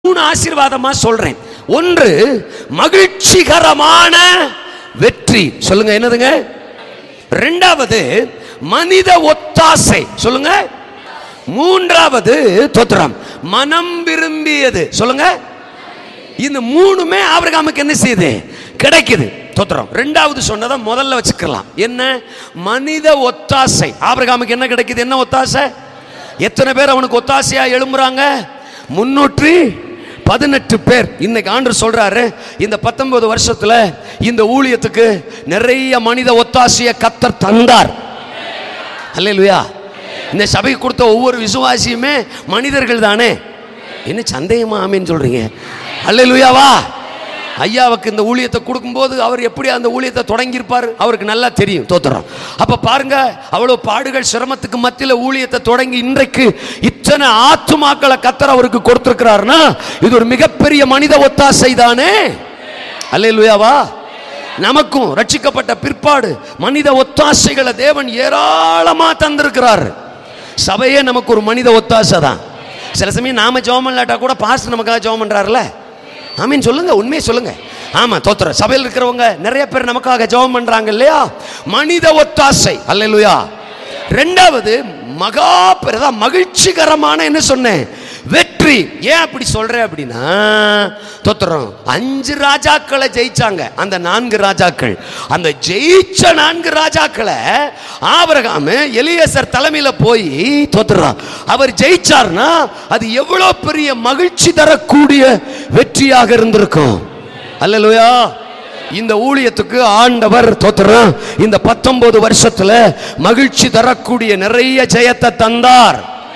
மூணு ஆசீர்வாதமா சொல்றேன் ஒன்று மகிழ்ச்சிகரமான வெற்றி சொல்லுங்க என்னதுங்க ரெண்டாவது மனித ஒத்தாசை சொல்லுங்க மூன்றாவது தோத்திரம் மனம் விரும்பியது சொல்லுங்க இந்த மூணுமே ஆபிரகாமுக்கு என்ன செய்யுது கிடைக்குது தோத்திரம் ரெண்டாவது சொன்னதை முதல்ல வச்சுக்கலாம் என்ன மனித ஒத்தாசை ஆபிரகாமுக்கு என்ன கிடைக்குது என்ன ஒத்தாசை எத்தனை பேர் அவனுக்கு ஒத்தாசையா எழும்புறாங்க முன்னூற்றி பதினெட்டு பேர் இன்னைக்கு ஆண்டு சொல்றாரு இந்த பத்தொன்பது வருஷத்துல இந்த ஊழியத்துக்கு நிறைய மனித ஒத்தாசையை கத்தர் தந்தார் அல்லேலூயா இந்த சபைக்கு கொடுத்த ஒவ்வொரு விசுவாசியுமே மனிதர்கள் தானே என்ன சந்தேகமா ஆமேன்னு சொல்றீங்க அல்லேலூயாவா ஐயாவுக்கு இந்த ஊழியத்தை கொடுக்கும்போது அவர் எப்படி அந்த ஊழியத்தை தொடங்கியிருப்பார் அவருக்கு நல்லா தெரியும் தோத்துறோம் அப்ப பாருங்க அவ்வளவு பாடுகள் சிரமத்துக்கு மத்தியில் ஊழியத்தை தொடங்கி இன்றைக்கு இத்தனை ஆத்துமாக்களை கத்தர் அவருக்கு கொடுத்திருக்கிறாருன்னா இது ஒரு மிகப்பெரிய மனித ஒத்தாசை தானே அல்லேலூயாவா நமக்கும் ரட்சிக்கப்பட்ட பிற்பாடு மனித ஒத்தாசைகளை தேவன் ஏராளமா தந்திருக்கிறார் சபையே நமக்கு ஒரு மனித ஒத்தாசை தான் சில சமயம் நாம ஜெபம் இல்லாட்டா கூட பாஸ்டர் நமக்காக ஜெபம் பண்றாருல ஆமீன் சொல்லுங்க உண்மையை சொல்லுங்க ஆமா தோத்துற சபையில் இருக்கிறவங்க நிறைய பேர் நமக்காக ஜெபம் பண்றாங்க இல்லையா மனித ஒத்தாசை அல்லேலூயா ரெண்டாவது மகா பெரிதா மகிழ்ச்சிகரமான என்ன சொன்னேன் வெற்றி ஏன் அப்படி சொல்றேன் அப்படின்னா தோத்துறோம் அஞ்சு ராஜாக்களை ஜெயிச்சாங்க அந்த நான்கு ராஜாக்கள் அந்த ஜெயிச்ச நான்கு ராஜாக்களை ஆபரகாம எலியசர் தலைமையில போய் தோத்துறான் அவர் ஜெயிச்சார்னா அது எவ்வளவு பெரிய மகிழ்ச்சி தரக்கூடிய வெற்றியாக இருந்திருக்கும் அல்லேலூயா இந்த ஊழியத்துக்கு ஆண்டவர் தோத்துறான் இந்த பத்தொன்பது வருஷத்துல மகிழ்ச்சி தரக்கூடிய நிறைய ஜெயத்தை தந்தார்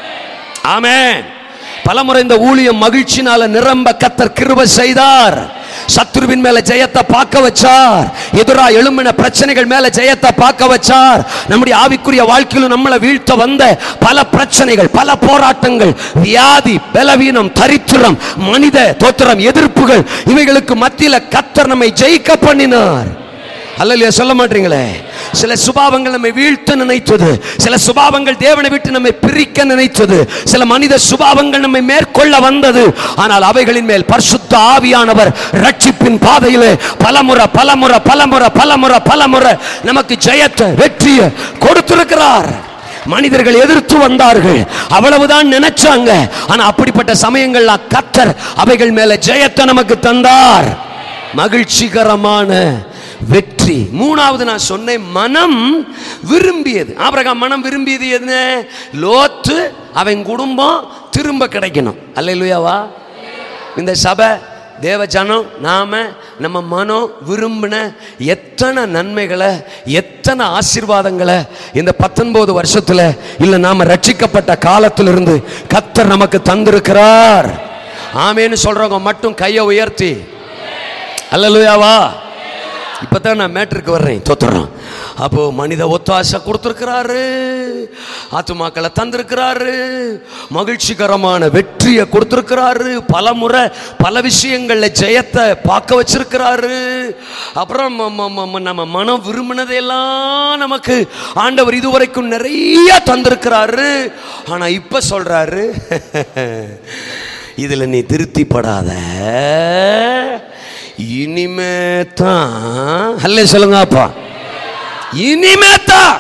ஆமென் பலமுறை இந்த ஊழியம் மகிழ்ச்சினால நிரம்ப கத்தர் கிருப செய்தார் சத்ருவின் மேல ஜெயத்தை பார்க்க வச்சார் எதிரா எழும்பின பிரச்சனைகள் மேல ஜெயத்தை பார்க்க வச்சார் நம்முடைய ஆவிக்குரிய வாழ்க்கையிலும் நம்மளை வீழ்த்த வந்த பல பிரச்சனைகள் பல போராட்டங்கள் வியாதி பலவீனம் தரித்திரம் மனித தோத்திரம் எதிர்ப்புகள் இவைகளுக்கு மத்தியில கத்தர் நம்மை ஜெயிக்க பண்ணினார் அல்லையா சொல்ல மாட்டீங்களே சில சுபாவங்கள் நம்மை வீழ்த்த நினைத்தது சில சுபாவங்கள் தேவனை விட்டு நம்மை பிரிக்க நினைத்தது சில மனித சுபாவங்கள் நம்மை மேற்கொள்ள வந்தது ஆனால் அவைகளின் மேல் பரிசுத்த ஆவியானவர் ரட்சிப்பின் பாதையிலே பலமுறை பலமுறை பலமுறை பலமுறை பலமுறை நமக்கு ஜெயத்தை வெற்றியை கொடுத்திருக்கிறார் மனிதர்கள் எதிர்த்து வந்தார்கள் அவ்வளவுதான் நினைச்சாங்க ஆனா அப்படிப்பட்ட சமயங்கள்ல கத்தர் அவைகள் மேல ஜெயத்தை நமக்கு தந்தார் மகிழ்ச்சிகரமான வெற்றி மூணாவது நான் சொன்னேன் மனம் விரும்பியது ஆபிரகாம் மனம் விரும்பியது என்ன லோத்து அவன் குடும்பம் திரும்ப கிடைக்கணும் அல்லையா இந்த சபை தேவ ஜனம் நாம நம்ம மனம் விரும்பின எத்தனை நன்மைகளை எத்தனை ஆசீர்வாதங்களை இந்த பத்தொன்பது வருஷத்துல இல்ல நாம ரட்சிக்கப்பட்ட காலத்திலிருந்து கத்தர் நமக்கு தந்திருக்கிறார் ஆமேன்னு சொல்றவங்க மட்டும் கையை உயர்த்தி அல்லலுயாவா இப்பதான் நான் மேட்டருக்கு வர்றேன் தோத்துறோம் அப்போ மனித ஒத்தாசை கொடுத்துருக்கிறாரு ஆத்துமாக்களை தந்திருக்கிறாரு மகிழ்ச்சிகரமான வெற்றியை கொடுத்துருக்கிறாரு பல முறை பல விஷயங்கள்ல ஜெயத்தை பார்க்க வச்சிருக்கிறாரு அப்புறம் ம- ம- ம- நம்ம மனம் விரும்பினதையெல்லாம் நமக்கு ஆண்டவர் இதுவரைக்கும் நிறைய தந்திருக்கிறாரு ஆனா இப்ப சொல்றாரு இதுல நீ திருப்திப்படாத இனிமே தான் அல்ல சொல்லுங்க அப்பா இனிமே தான்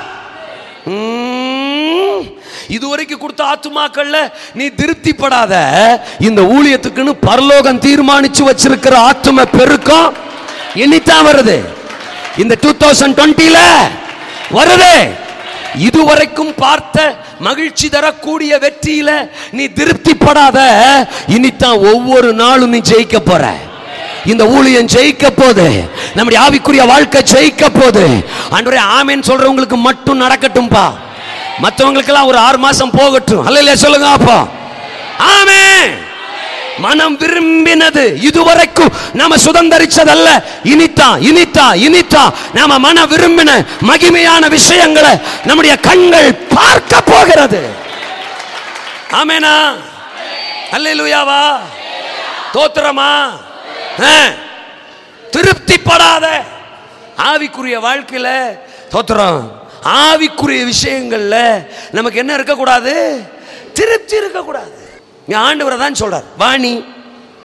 ம், இதுவரைக்கும் கொடுத்த ஆத்துமாக்கள்ல நீ திருப்திப்படாத இந்த ஊழியத்துக்குன்னு பரலோகம் தீர்மானிச்சு வச்சிருக்கிற ஆத்தும பெருக்கம் இனித்தான் வருது இந்த டூ தௌசண்ட் டுவெண்ட்டில வருது இதுவரைக்கும் பார்த்த மகிழ்ச்சி தரக்கூடிய வெற்றியில நீ திருப்திப்படாத இனித்தான் ஒவ்வொரு நாளும் நீ ஜெயிக்க போற இந்த ஊழியம் ஜெயிக்க போது நம்முடைய ஆவிக்குரிய வாழ்க்கை ஜெயிக்க போது ஆண்டவரே ஆமென்னு சொல்றவங்களுக்கு மட்டும் நடக்கட்டும்பா மற்றவங்களுக்கெல்லாம் ஒரு ஆறு மாசம் போகட்டும் அல்ல சொல்லுங்க அப்பா ஆமே மனம் விரும்பினது இதுவரைக்கும் நாம சுதந்தரிச்சதல்ல இனித்தான் இனித்தான் இனித்தான் நாம மன விரும்பின மகிமையான விஷயங்களை நம்முடைய கண்கள் பார்க்க போகிறது ஆமேனா அல்லேலூயாவா தோத்திரமா ஆ. திருப்திப்படாத ஆவிக்குரிய வாழ்க்கையில தோத்திரம் ஆவிக்குரிய விஷயங்கள்ல நமக்கு என்ன இருக்கக்கூடாது திருப்தி இருக்கக்கூடாது இங்க ஆண்டவரை தான் சொல்றார் வாணி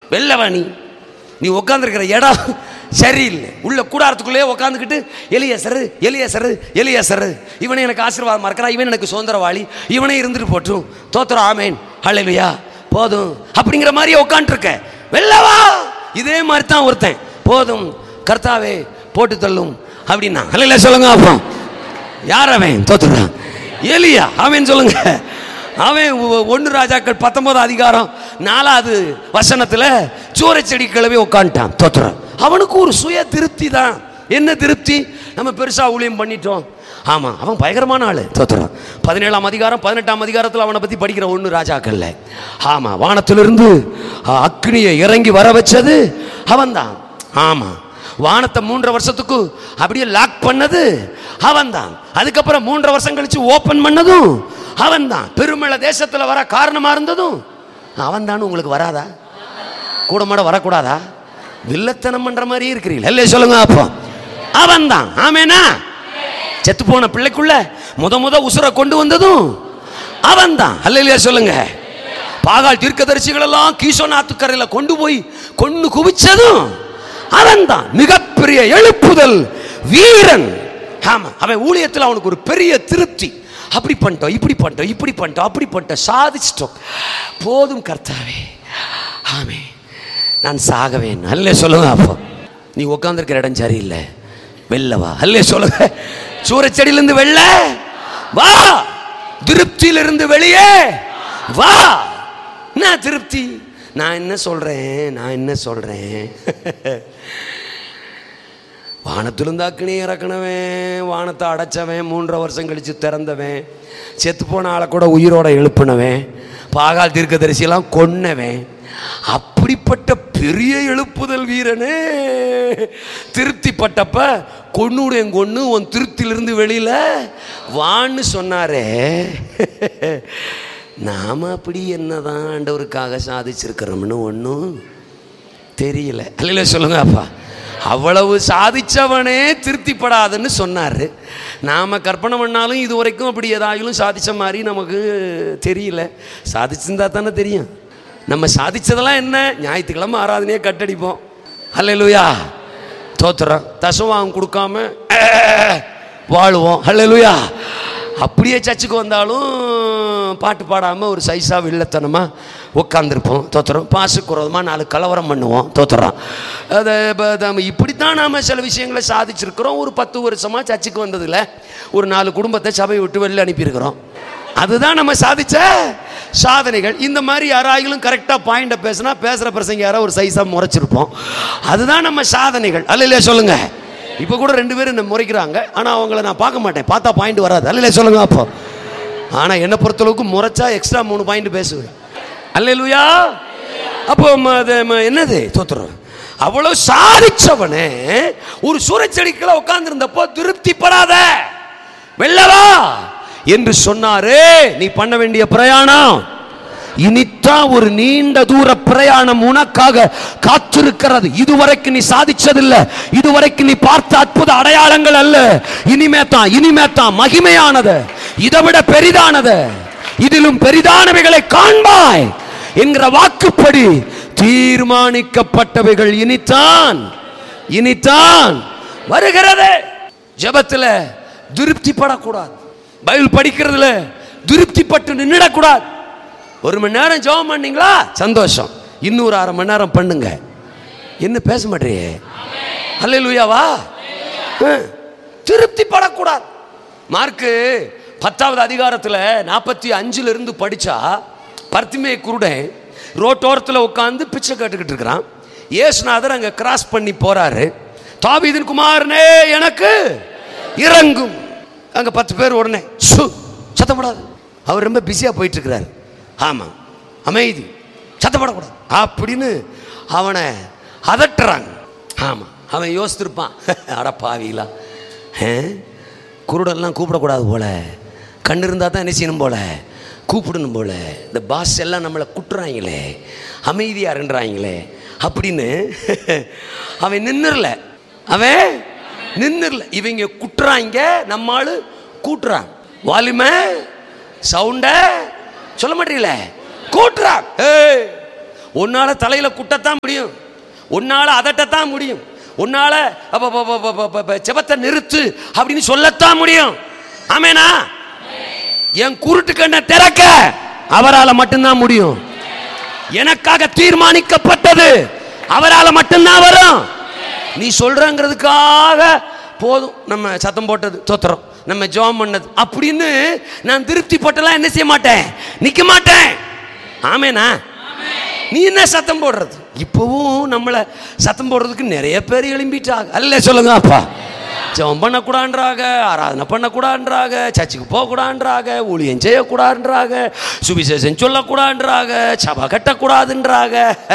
வெள்ளவா நீ நீ உட்காந்துருக்கிற இடம் சரியில்லை உள்ள கூடாரத்துக்குள்ளேயே உட்காந்துக்கிட்டு எலியசரு எலியசரு எலியசரு இவனை எனக்கு ஆசீர்வாதமா இருக்கிறா இவன் எனக்கு சுதந்திரவாளி இவனே இருந்துட்டு போட்டும் தோத்துறோம் ஆமேன் ஹalleluya போதும் அப்படிங்கிற மாதிரியே உட்காந்துருக்க வெள்ளவா இதே மாதிரி தான் ஒருத்தன் போதும் கர்த்தாவே போட்டு தள்ளும் அப்படின்னா ஹalleluya சொல்லுங்க அப்போ யார் அவன் தோத்துறான் எலியா அவன் சொல்லுங்க அவன் ஒன்று ராஜாக்கள் பத்தொன்பது அதிகாரம் நாலாவது வசனத்துல சூறை செடி கிளவி உட்காந்துட்டான் தோத்துறான் அவனுக்கு ஒரு சுய திருப்தி தான் என்ன திருப்தி நம்ம பெருசா ஊழியம் பண்ணிட்டோம் ஆமா அவன் பயங்கரமான ஆளு தோத்துறான் பதினேழாம் அதிகாரம் பதினெட்டாம் அதிகாரத்தில் அவனை பத்தி படிக்கிற ஒன்று ராஜாக்கள்ல ஆமா வானத்திலிருந்து அ- அக்னியை இறங்கி வர வச்சது அவன்தான் ஆமா வானத்தை மூன்றரை வருஷத்துக்கு அப்படியே லாக் பண்ணது அவன்தான் அதுக்கப்புறம் மூன்றரை வருஷம் கழிச்சு ஓபன் பண்ணதும் அவன்தான் பெருமள தேசத்துல வர காரணமா இருந்ததும் அவன்தான் உங்களுக்கு வராதா கூட மாட வரக்கூடாதா வில்லத்தனம் பண்ற மாதிரி இருக்கிறீங்க இல்லையே சொல்லுங்க அப்போ அவன்தான் ஆமேனா செத்து போன பிள்ளைக்குள்ள முத முத உசுரை கொண்டு வந்ததும் அவன்தான் அல்லையா சொல்லுங்க பாகால் தீர்க்கதரிசிகள் எல்லாம் கீசோநாத்துக்கரையில கொண்டு போய் கொண்டு குவிச்சதும் அவன்தான் மிகப்பெரிய எழுப்புதல் வீரன் ஆமா அவன் ஊழியத்தில் அவனுக்கு ஒரு பெரிய திருப்தி அப்படி பண்ணிட்டோம் இப்படி பண்ணிட்டோம் இப்படி பண்ணிட்டோம் அப்படி பண்ணிட்டோம் சாதிச்சிட்டோம் போதும் கர்த்தாவே ஆமே நான் சாகவேன் அல்ல சொல்லுங்க அப்போ நீ உட்காந்துருக்கிற இடம் சரியில்லை வெளில வா அல்ல சொல்லுங்க சூரச்செடியிலிருந்து வெளில வா திருப்தியிலிருந்து வெளியே வா என்ன திருப்தி நான் என்ன சொல்றேன் நான் என்ன சொல்றேன் வானத்திலிருந்து அக்னி இறக்குனவன் வானத்தை அடைச்சவன் மூன்றரை வருஷம் கழிச்சு திறந்தவன் செத்து போன ஆளை கூட உயிரோட எழுப்புனவன் பாகால் தீர்க்கதரிசியெல்லாம் கொன்னவன் அப்படிப்பட்ட பெரிய எழுப்புதல் வீரனே திருப்திப்பட்டப்ப கொன்னுடைய கொன்னு உன் திருப்தியிலிருந்து வெளியில வான்னு சொன்னாரே நாம அப்படி என்னதான் ஆண்டவருக்காக சாதிச்சிருக்கிறோம்னு ஒன்றும் தெரியல அல்ல சொல்லுங்க அப்பா அவ்வளவு சாதிச்சவனே திருப்திப்படாதுன்னு சொன்னார் நாம் கற்பனை பண்ணாலும் இது வரைக்கும் அப்படி ஏதாயிலும் சாதிச்ச மாதிரி நமக்கு தெரியல சாதிச்சிருந்தா தானே தெரியும் நம்ம சாதிச்சதெல்லாம் என்ன ஞாயிற்றுக்கிழமை ஆராதனையே கட்டடிப்போம் அல்லையா தோத்துறோம் தசவாங்க கொடுக்காம வாழுவோம் அல்லையா அப்படியே சர்ச்சுக்கு வந்தாலும் பாட்டு பாடாமல் ஒரு சைஸாக வில்லத்தனமாக உட்காந்துருப்போம் தோத்துறோம் பாசுக்கு விரோதமாக நாலு கலவரம் பண்ணுவோம் தோத்துறோம் அதை இப்போ நம்ம இப்படித்தான் நாம் சில விஷயங்களை சாதிச்சிருக்கிறோம் ஒரு பத்து வருஷமாக சர்ச்சுக்கு வந்ததில்ல ஒரு நாலு குடும்பத்தை சபையை விட்டு வெளில அனுப்பியிருக்கிறோம் அதுதான் நம்ம சாதிச்ச சாதனைகள் இந்த மாதிரி யாராயிலும் கரெக்டாக பாயிண்ட்டை பேசினா பேசுகிற பிரசங்க யாரோ ஒரு சைஸாக முறைச்சிருப்போம் அதுதான் நம்ம சாதனைகள் அல்ல இல்லையா சொல்லுங்க இப்போ கூட ரெண்டு பேரும் என்ன முறைக்கிறாங்க ஆனால் அவங்கள நான் பார்க்க மாட்டேன் பார்த்தா பாயிண்ட் வராது அல்ல இல்லையா சொல்லுங்க அப்போ ஆனால் என்னை பொறுத்தளவுக்கு முறைச்சா எக்ஸ்ட்ரா மூணு பாயிண்ட் பேசுவேன் அல்லேலூயா அப்போ ம- அது ம- என்னது தோத்துறோம் அவ்வளவு சாதிச்சவனே ஒரு சூரச்செடிக்குள்ள உட்கார்ந்திருந்தப்போ திருப்திப்படாத வெள்ளவா என்று சொன்னாரே நீ பண்ண வேண்டிய பிரயாணம் இனித்தான் ஒரு நீண்ட தூர பிரயாணம் உனக்காக காத்திருக்கிறது இதுவரைக்கும் நீ சாதிச்சதில்ல இதுவரைக்கும் நீ பார்த்த அற்புத அடையாளங்கள் அல்ல இனிமே தான் இனிமே தான் மகிமையானது இதை விட பெரிதானது இதிலும் பெரிதானவைகளை காண்பாய் என்கிற வாக்குப்படி தீர்மானிக்கப்பட்டவைகள் இனித்தான் இனித்தான் வருகிறது ஜெபத்துல திருப்திப்படக்கூடாது பைபிள் படிக்கிறதுல திருப்திப்பட்டு நின்றுடக்கூடாது ஒரு மணி நேரம் ஜெபம் பண்ணீங்களா சந்தோஷம் இன்னொரு அரை மணி நேரம் பண்ணுங்க என்ன பேச மாட்டேறியே அல்லேலூயாவா திருப்திப்படக்கூடாது மார்க்கு பத்தாவது அதிகாரத்தில் நாற்பத்தி அஞ்சுல இருந்து படிச்சா பர்த்திமே குருடன் ரோட்டோரத்தில் உட்காந்து பிச்சை கேட்டுக்கிட்டு இருக்கிறான் ஏசுநாதர் அங்கே கிராஸ் பண்ணி போறாரு தாவீதின் குமாரனே எனக்கு இறங்கும் அங்கே பத்து பேர் உடனே சு சத்தப்படாது அவர் ரொம்ப பிஸியாக போயிட்டு இருக்கிறாரு ஆமாம் அமைதி சத்தப்படக்கூடாது அப்படின்னு அவனை அதட்டுறாங்க ஆமாம் அவன் யோசித்திருப்பான் அட பாவிகளா ஆ? குருடெல்லாம் கூப்பிடக்கூடாது போல கண்ணு இருந்தால் தான் என்ன செய்யணும் போல கூப்பிடணும் போல இந்த பாஸ் எல்லாம் நம்மளை குட்டுறாங்களே அமைதியாக இருன்றாங்களே அப்படின்னு அவன் நின்னுறல அவன் நின்னுறல இவங்க குட்டுறாங்க நம்ம ஆளு கூட்டுறான் வால்யூமை சவுண்ட சொல்ல மாட்டீங்களே கூட்டுறான் ஏய் உன்னால தலையில குட்டத்தான் முடியும் உன்னால அதட்டத்தான் முடியும் உன்னால அப்ப, அப்ப, அப்ப, அப்ப, அப்ப, அப்ப, ஜெபத்தை நிறுத்து அப்படின்னு சொல்லத்தான் முடியும் ஆமேனா என் குருட்டு கண்ணை திறக்க அவரால் மட்டும்தான் முடியும் எனக்காக தீர்மானிக்கப்பட்டது அவரால் மட்டும்தான் வரும் நீ சொல்றங்கிறதுக்காக போதும் நம்ம சத்தம் போட்டது தோத்துறோம் நம்ம ஜெபம் பண்ணது அப்படின்னு நான் திருப்தி பட்டெல்லாம் என்ன செய்ய மாட்டேன் நிக்க மாட்டேன் ஆமேனா நீ என்ன சத்தம் போடுறது இப்பவும் நம்மளை சத்தம் போடுறதுக்கு நிறைய பேர் எழும்பிட்டாங்க அல்ல சொல்லுங்க அப்பா ஜெபம் பண்ணக்கூடாதுன்றாங்க ஆராதனை பண்ணக்கூடாதுன்றாங்க சர்ச்சுக்கு போகக்கூடாதுன்றாங்க ஊழியம் செய்யக்கூடாதுன்றாங்க சுவிசேஷம் சொல்லக்கூடாதுன்றாங்க சபை கட்டக்கூடாதுன்றாங்க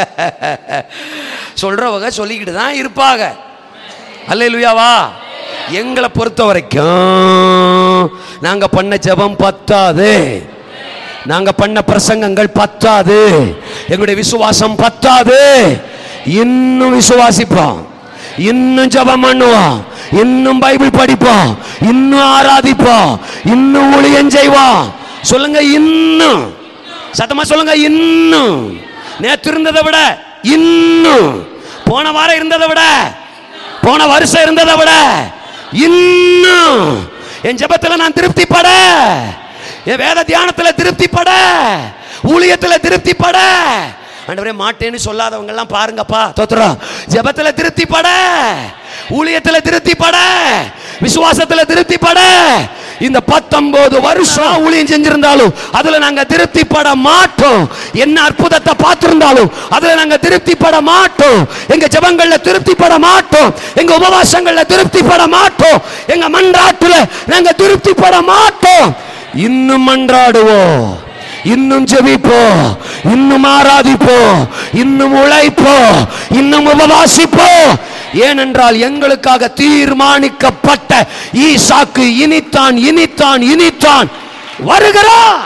சொல்றவங்க சொல்லிக்கிட்டு தான் இருப்பாங்க அல்லேலூயாவா எங்களை பொறுத்த வரைக்கும் நாங்க பண்ண ஜெபம் பத்தாது நாங்க பண்ண பிரசங்கங்கள் பத்தாது எங்களுடைய விசுவாசம் பத்தாது இன்னும் விசுவாசிப்போம் இன்னும் ஜெபம் பண்ணுவோம் இன்னும் பைபிள் படிப்போம் இன்னும் ஆராதிப்போம் இன்னும் ஊழியம் செய்வோம் சொல்லுங்க இன்னும் சத்தமா சொல்லுங்க இன்னும் நேற்று இருந்ததை விட இன்னும் போன வாரம் இருந்ததை விட போன வருஷம் இருந்ததை விட இன்னும் என் ஜெபத்துல நான் திருப்திப்பட என் வேத தியானத்துல திருப்திப்பட ஊழியத்துல திருப்திப்பட ஆண்டவரே மாட்டேன்னு சொல்லாதவங்க எல்லாம் பாருங்கப்பா தோத்துறோம் ஜெபத்துல திருப்திப்பட ஊழியத்துல திருப்திப்பட விசுவாசத்துல திருப்திப்பட இந்த பத்தொன்பது வருஷம் ஊழியம் செஞ்சிருந்தாலும் அதுல நாங்க திருப்திப்பட மாட்டோம் என்ன அற்புதத்தை பார்த்திருந்தாலும் அதுல நாங்க திருப்திப்பட மாட்டோம் எங்க ஜெபங்கள்ல திருப்திப்பட மாட்டோம் எங்க உபவாசங்கள்ல திருப்திப்பட மாட்டோம் எங்க மன்றாட்டுல நாங்க திருப்திப்பட மாட்டோம் இன்னும் மன்றாடுவோம் இன்னும் ஜெபிப்போம் இன்னும் ஆராதிப்போம் இன்னும் உழைப்போம் இன்னும் உபவாசிப்போம் ஏனென்றால் எங்களுக்காக தீர்மானிக்கப்பட்ட ஈசாக்கு இனித்தான் இனித்தான் இனித்தான் வருகிறார்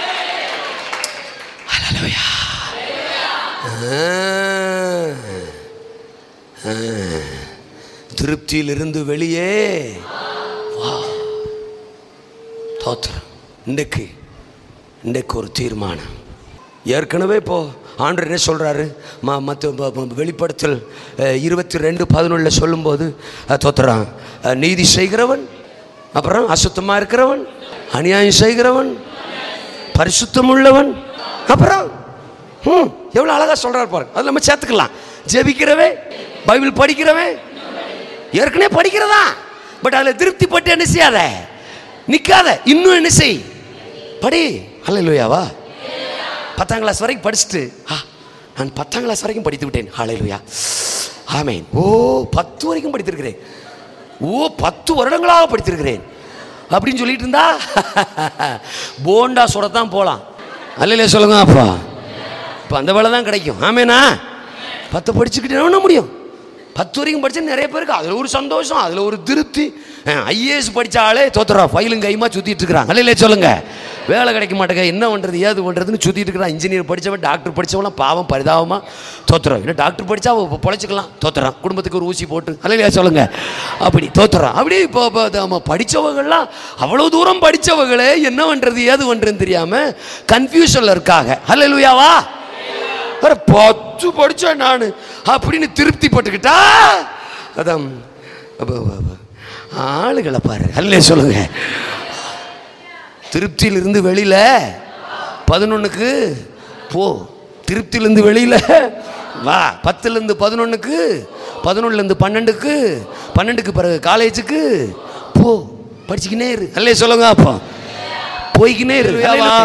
ஹalleluya. ஆ. ஆ. திருப்தியிலிருந்து வெளியே வா தோத்திரம் இன்றைக்கு இன்றைக்கு ஒரு தீர்மானம் ஏற்கனவே இப்போ ஆண்டவர் என்ன சொல்கிறாரு ம மற்ற ப- ப- வெளிப்படுத்தல் அஹ், இருபத்தி ரெண்டு பதினொன்றில் சொல்லும்போது அஹ், தோத்துறான் அஹ், நீதி செய்கிறவன் அப்புறம் அசுத்தமாக இருக்கிறவன் அநியாயம் செய்கிறவன் பரிசுத்தம் உள்ளவன் அப்புறம் ம் எவ்வளோ அழகாக சொல்கிறார் பாருங்க அது நம்ம சேர்த்துக்கலாம் ஜெபிக்கிறவே பைபிள் படிக்கிறவே ஏற்கனவே படிக்கிறதா பட் அதில் திருப்தி பட்டு என்ன செய்யாத நிற்காத இன்னும் என்ன செய் படி ஹalleluyaவா பத்தாம் கிளாஸ் வரைக்கும் படிச்சுட்டு ஆ நான் பத்தாம் கிளாஸ் வரைக்கும் படித்து விட்டேன் ஹalleluya ஆமென் ஓ பத்து வரைக்கும் படித்திருக்கிறேன் ஓ பத்து வருடங்களாக படித்திருக்கிறேன் அப்படின்னு சொல்லிட்டு இருந்தா போண்டா சுடத்தான் போகலாம் அல்லையில சொல்லுங்க அப்பா இப்போ அந்த வேலை தான் கிடைக்கும் ஆமேனா பத்து படிச்சுக்கிட்டு என்ன பண்ண முடியும் பத்து வரைக்கும் படிச்சா நிறைய பேருக்கு அதில் ஒரு சந்தோஷம் அதில் ஒரு திருப்தி ஐஏஎஸ் படித்த ஆளே தோத்துறா ஃபைலும் கையுமா சுற்றிட்டு இருக்கிறாங்க அல்லையில சொல்லுங்க வேலை கிடைக்க மாட்டேங்க என்ன பண்ணுறது ஏது பண்ணுறதுன்னு சுற்றிட்டு இருக்கிறான் இன்ஜினியர் படித்தவன் டாக்டர் படித்தவங்களாம் பாவம் பரிதாபமாக தோத்துறான் இல்லை டாக்டர் படித்தா அவ பொழைச்சிக்கலாம் தோத்துறான் குடும்பத்துக்கு ஒரு ஊசி போட்டு அல்லையா சொல்லுங்க அப்படி தோத்துறான் அப்படி இப்போ இப்போ நம்ம படித்தவங்கள்லாம் அவ்வளோ தூரம் படித்தவங்களே என்ன பண்ணுறது ஏது பண்ணுறதுன்னு தெரியாமல் கன்ஃபியூஷனில் இருக்காங்க அல்லையாவா அட பத்து படித்தேன் நான் அப்படின்னு திருப்தி பட்டுக்கிட்டா அதான் அப்ப, அப்ப, அப்ப. ஆளுகளை பாரு அல்லே சொல்லுங்க திருப்தியிலிருந்து வெளியில பதினொன்னுக்கு போ திருப்தியிலிருந்து வெளியில வா பத்துலேருந்து பதினொன்றுக்கு பதினொன்றுலேருந்து பன்னெண்டுக்கு பன்னெண்டுக்கு பிறகு காலேஜுக்கு போ படிச்சுக்கினே இரு அல்லே சொல்லுங்க அப்போ போய்க்கினே இரு வா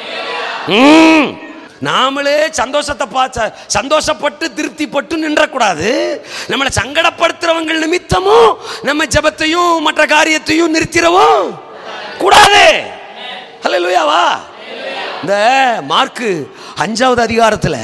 ம். நாமளே சந்தோஷத்தை பார்த்த சந்தோஷப்பட்டு திருப்திப்பட்டு நின்றக்கூடாது நம்மளை சங்கடப்படுத்துறவங்க நிமித்தமும் நம்ம ஜெபத்தையும் மற்ற காரியத்தையும் நிறுத்திடவும் கூடாது ஹalleluyaவா இந்த மார்க்கு அஞ்சாவது அதிகாரத்தில்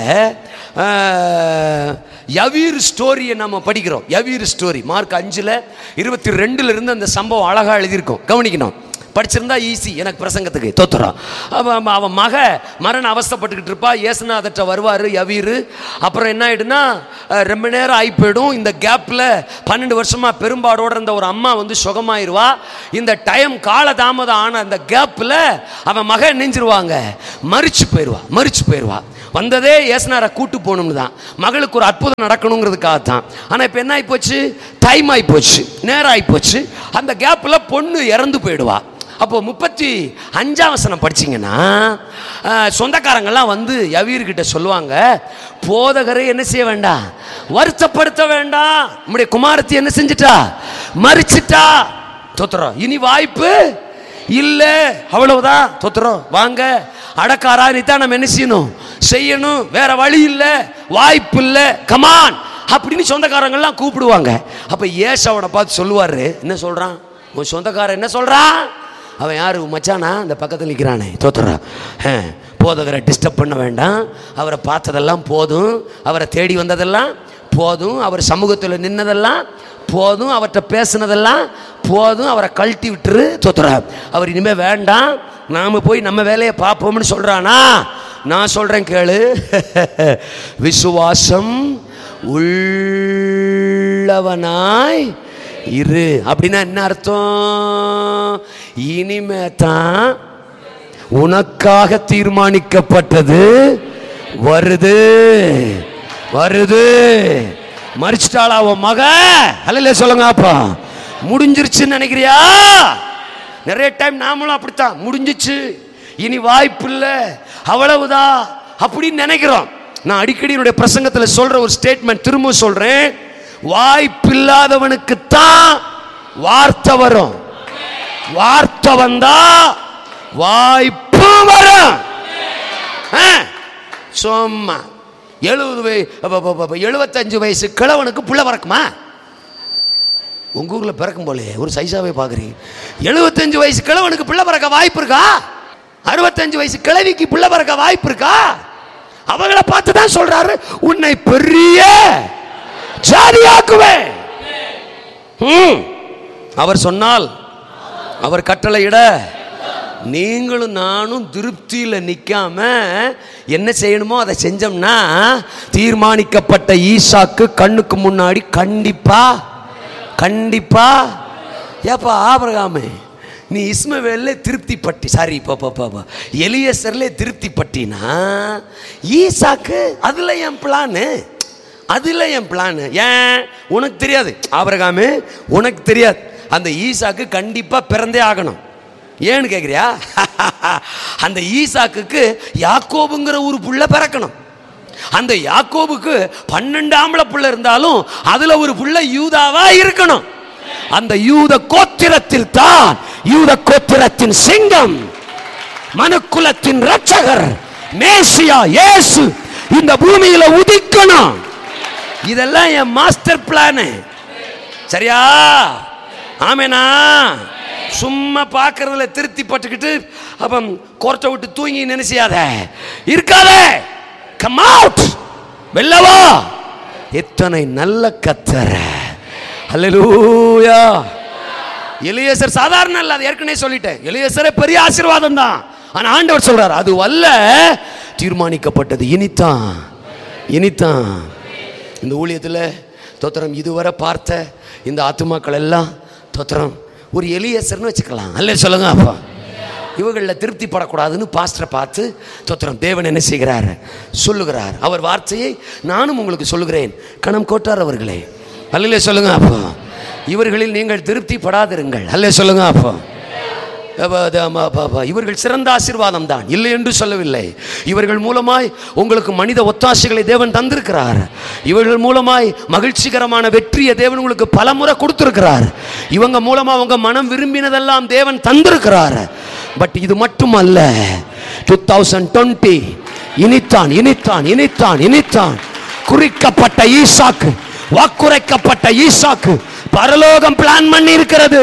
யவீர் ஸ்டோரியை நம்ம படிக்கிறோம் யவீர் ஸ்டோரி மார்க் அஞ்சில் இருபத்தி ரெண்டுல இருந்து அந்த சம்பவம் அழகாக எழுதியிருக்கோம் கவனிக்கணும் படிச்சிருந்தா ஈஸி எனக்கு பிரசங்கத்துக்கு தோத்துறான் அவன் அவன் மக மரண அவஸ்தைப்பட்டுக்கிட்டு இருப்பா ஏசுநாதற்ற வருவார் யவீர் அப்புறம் என்ன ஆயிடுனா அஹ், ரொம்ப நேரம் ஆகி போயிடும் இந்த கேப்பில் பன்னெண்டு வருஷமாக பெரும்பாடோட இருந்த ஒரு அம்மா வந்து சுகமாயிருவா இந்த டைம் காலதாமதம் ஆன அந்த கேப்பில் அவன் மக நெஞ்சிருவாங்க மறிச்சு போயிடுவா மறிச்சு போயிடுவா வந்ததே ஏசுனாரை கூட்டு போகணும்னு தான் மகளுக்கு ஒரு அற்புதம் நடக்கணுங்கிறதுக்காக தான் ஆனால் இப்போ என்ன ஆகிப்போச்சு டைம் ஆகிப்போச்சு நேரம் ஆகிப்போச்சு அந்த கேப்பில் பொண்ணு இறந்து போயிடுவா அப்போ முப்பத்தி அஞ்சாம் வசனம் படிச்சீங்கன்னா அஹ், சொந்தக்காரங்கெல்லாம் வந்து யவீர்கிட்ட சொல்லுவாங்க போதகரை என்ன செய்ய வேண்டாம் வருத்தப்படுத்த வேண்டாம் நம்முடைய குமாரத்தி என்ன செஞ்சிட்டா மறிச்சிட்டா தோத்துறோம் இனி வாய்ப்பு இல்லை அவ்வளவுதான் தோத்துறோம் வாங்க அடக்காரா நீ தான் நம்ம என்ன செய்யணும் செய்யணும் வேற வழி இல்லை வாய்ப்பு இல்லை கமான் அப்படின்னு சொந்தக்காரங்கெல்லாம் கூப்பிடுவாங்க அப்போ ஏசாவோட பார்த்து சொல்லுவாரு என்ன சொல்றான் உன் சொந்தக்காரன் என்ன சொல்றான் அவன் யாரு உன் மச்சானா இந்த பக்கத்தில் நிற்கிறானே தோத்துறான் போதகரை டிஸ்டர்ப் பண்ண வேண்டாம் அவரை பார்த்ததெல்லாம் போதும் அவரை தேடி வந்ததெல்லாம் போதும் அவர் சமூகத்தில் நின்னதெல்லாம் போதும் அவர்கிட்ட பேசுனதெல்லாம் போதும் அவரை கழட்டி விட்டுரு தோத்துறா அவர் இனிமேல் வேண்டாம் நாம் போய் நம்ம வேலையை பார்ப்போம்னு சொல்கிறானா நான் சொல்கிறேன் கேளு விசுவாசம் உள்ளவனாய் இரு அப்படின்னா என்ன அர்த்தம் இனிமே தான் உனக்காக தீர்மானிக்கப்பட்டது வருது வருது மறிச்சிட்டாளா உன் மக அல்ல சொல்லுங்க அப்பா முடிஞ்சிருச்சுன்னு நினைக்கிறியா நிறைய டைம் நாமளும் அப்படித்தான் முடிஞ்சிச்சு இனி வாய்ப்பு இல்லை அவ்வளவுதான் அப்படின்னு நினைக்கிறோம் நான் அடிக்கடி என்னுடைய பிரசங்கத்தில் சொல்ற ஒரு ஸ்டேட்மெண்ட் திரும்ப சொல்றேன் வாய்ப்பில்லாதவனுக்கு தான் வார்த்தை வரும் வார்த்தை வந்தா வாய்ப்பு வரும் ஆ, சும்மா எழுபது வய அப்ப, அப்ப, அப்ப, எழுபத்தஞ்சு வயசு கிழவனுக்கு புள்ள பிறக்குமா உங்க ஊர்ல பிறக்கும் போலே ஒரு சைஸாவே பாக்குறீங்க எழுபத்தஞ்சு வயசு கிழவனுக்கு பிள்ளை பிறக்க வாய்ப்பு இருக்கா அறுபத்தஞ்சு வயசு கிழவிக்கு பிள்ளை பிறக்க வாய்ப்பு இருக்கா அவங்கள பார்த்து தான் சொல்றாரு உன்னை பெரிய ஜாதியாக்குவேன் ம். அவர் சொன்னால் அவர் கட்டளையிட நீங்களும் நானும் திருப்தியில் நிற்காம என்ன செய்யணுமோ அதை செஞ்சோம்னா தீர்மானிக்கப்பட்ட ஈசாக்கு கண்ணுக்கு முன்னாடி கண்டிப்பா கண்டிப்பா ஏப்பா ஆபிரகாமே நீ இஸ்மவேல்ல திருப்தி பட்டி சாரி இப்போ இப்போ எலியசர்ல திருப்தி பட்டினா ஈசாக்கு அதில் என் பிளானு அதில் என் பிளான் ஏன் உனக்கு தெரியாது ஆபரகாமு உனக்கு தெரியாது அந்த ஈசாக்கு கண்டிப்பாக பிறந்தே ஆகணும் ஏன்னு கேட்குறியா அந்த ஈசாக்குக்கு யாக்கோபுங்கிற ஒரு புள்ள பிறக்கணும் அந்த யாக்கோபுக்கு பன்னெண்டு ஆம்பளை புள்ள இருந்தாலும் அதுல ஒரு புள்ள யூதாவா இருக்கணும் அந்த யூத கோத்திரத்தில் தான் யூத கோத்திரத்தின் சிங்கம் மனுக்குலத்தின் ரட்சகர் மேசியா இயேசு இந்த பூமியில உதிக்கணும் இதெல்லாம் என் மாஸ்டர் பிளானு சரியா ஆமேனா சும்மா பார்க்கறதுல திருப்தி பட்டுக்கிட்டு அப்ப கோர்ட்டை விட்டு தூங்கி நினைச்சியாத இருக்காத கம் அவுட் வெல்லவா எத்தனை நல்ல கத்தர அல்லேலூயா எலியேசர் சாதாரண இல்ல அது ஏற்கனவே சொல்லிட்டேன் எலியேசரே பெரிய ஆசீர்வாதம் தான் ஆனா ஆண்டவர் சொல்றார் அது வல்ல தீர்மானிக்கப்பட்டது இனித்தான் இனித்தான் இந்த ஊழியத்தில் தோத்திரம் இதுவரை பார்த்த இந்த ஆத்துமாக்கள் எல்லாம் தோத்திரம் ஒரு எலியேசர்னு வச்சுக்கலாம் அல்ல சொல்லுங்க அப்பா இவங்களில் திருப்தி படக்கூடாதுன்னு பாஸ்டரை பார்த்து தோத்திரம் தேவன் என்ன செய்கிறார் சொல்லுகிறார் அவர் வார்த்தையை நானும் உங்களுக்கு சொல்லுகிறேன் கணம் கோட்டார் அவர்களே அல்ல சொல்லுங்க அப்போ இவர்களில் நீங்கள் திருப்தி படாதிருங்கள் அல்ல சொல்லுங்க அப்போ அப்ப அது ஆமா, அப்ப, அப்ப, இவர்கள் சிறந்த ஆசீர்வாதம் தான் இல்லை என்று சொல்லவில்லை இவர்கள் மூலமாய் உங்களுக்கு மனித ஒத்தாசைகளை தேவன் தந்திருக்கிறார் இவர்கள் மூலமாய் மகிழ்ச்சிகரமான வெற்றியை தேவன் உங்களுக்கு பல முறை கொடுத்திருக்கிறார் இவங்க மூலமா உங்க மனம் விரும்பினதெல்லாம் தேவன் தந்திருக்கிறார் பட் இது மட்டும் அல்ல டூ தௌசண்ட் டுவெண்ட்டி இனித்தான் இனித்தான் இனித்தான் இனித்தான் குறிக்கப்பட்ட ஈசாக்கு வாக்குரைக்கப்பட்ட ஈசாக்கு பரலோகம் பிளான் பண்ணி இருக்கிறது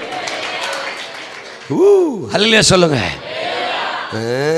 ஊ அல்லையா சொல்லுங்க ஆ,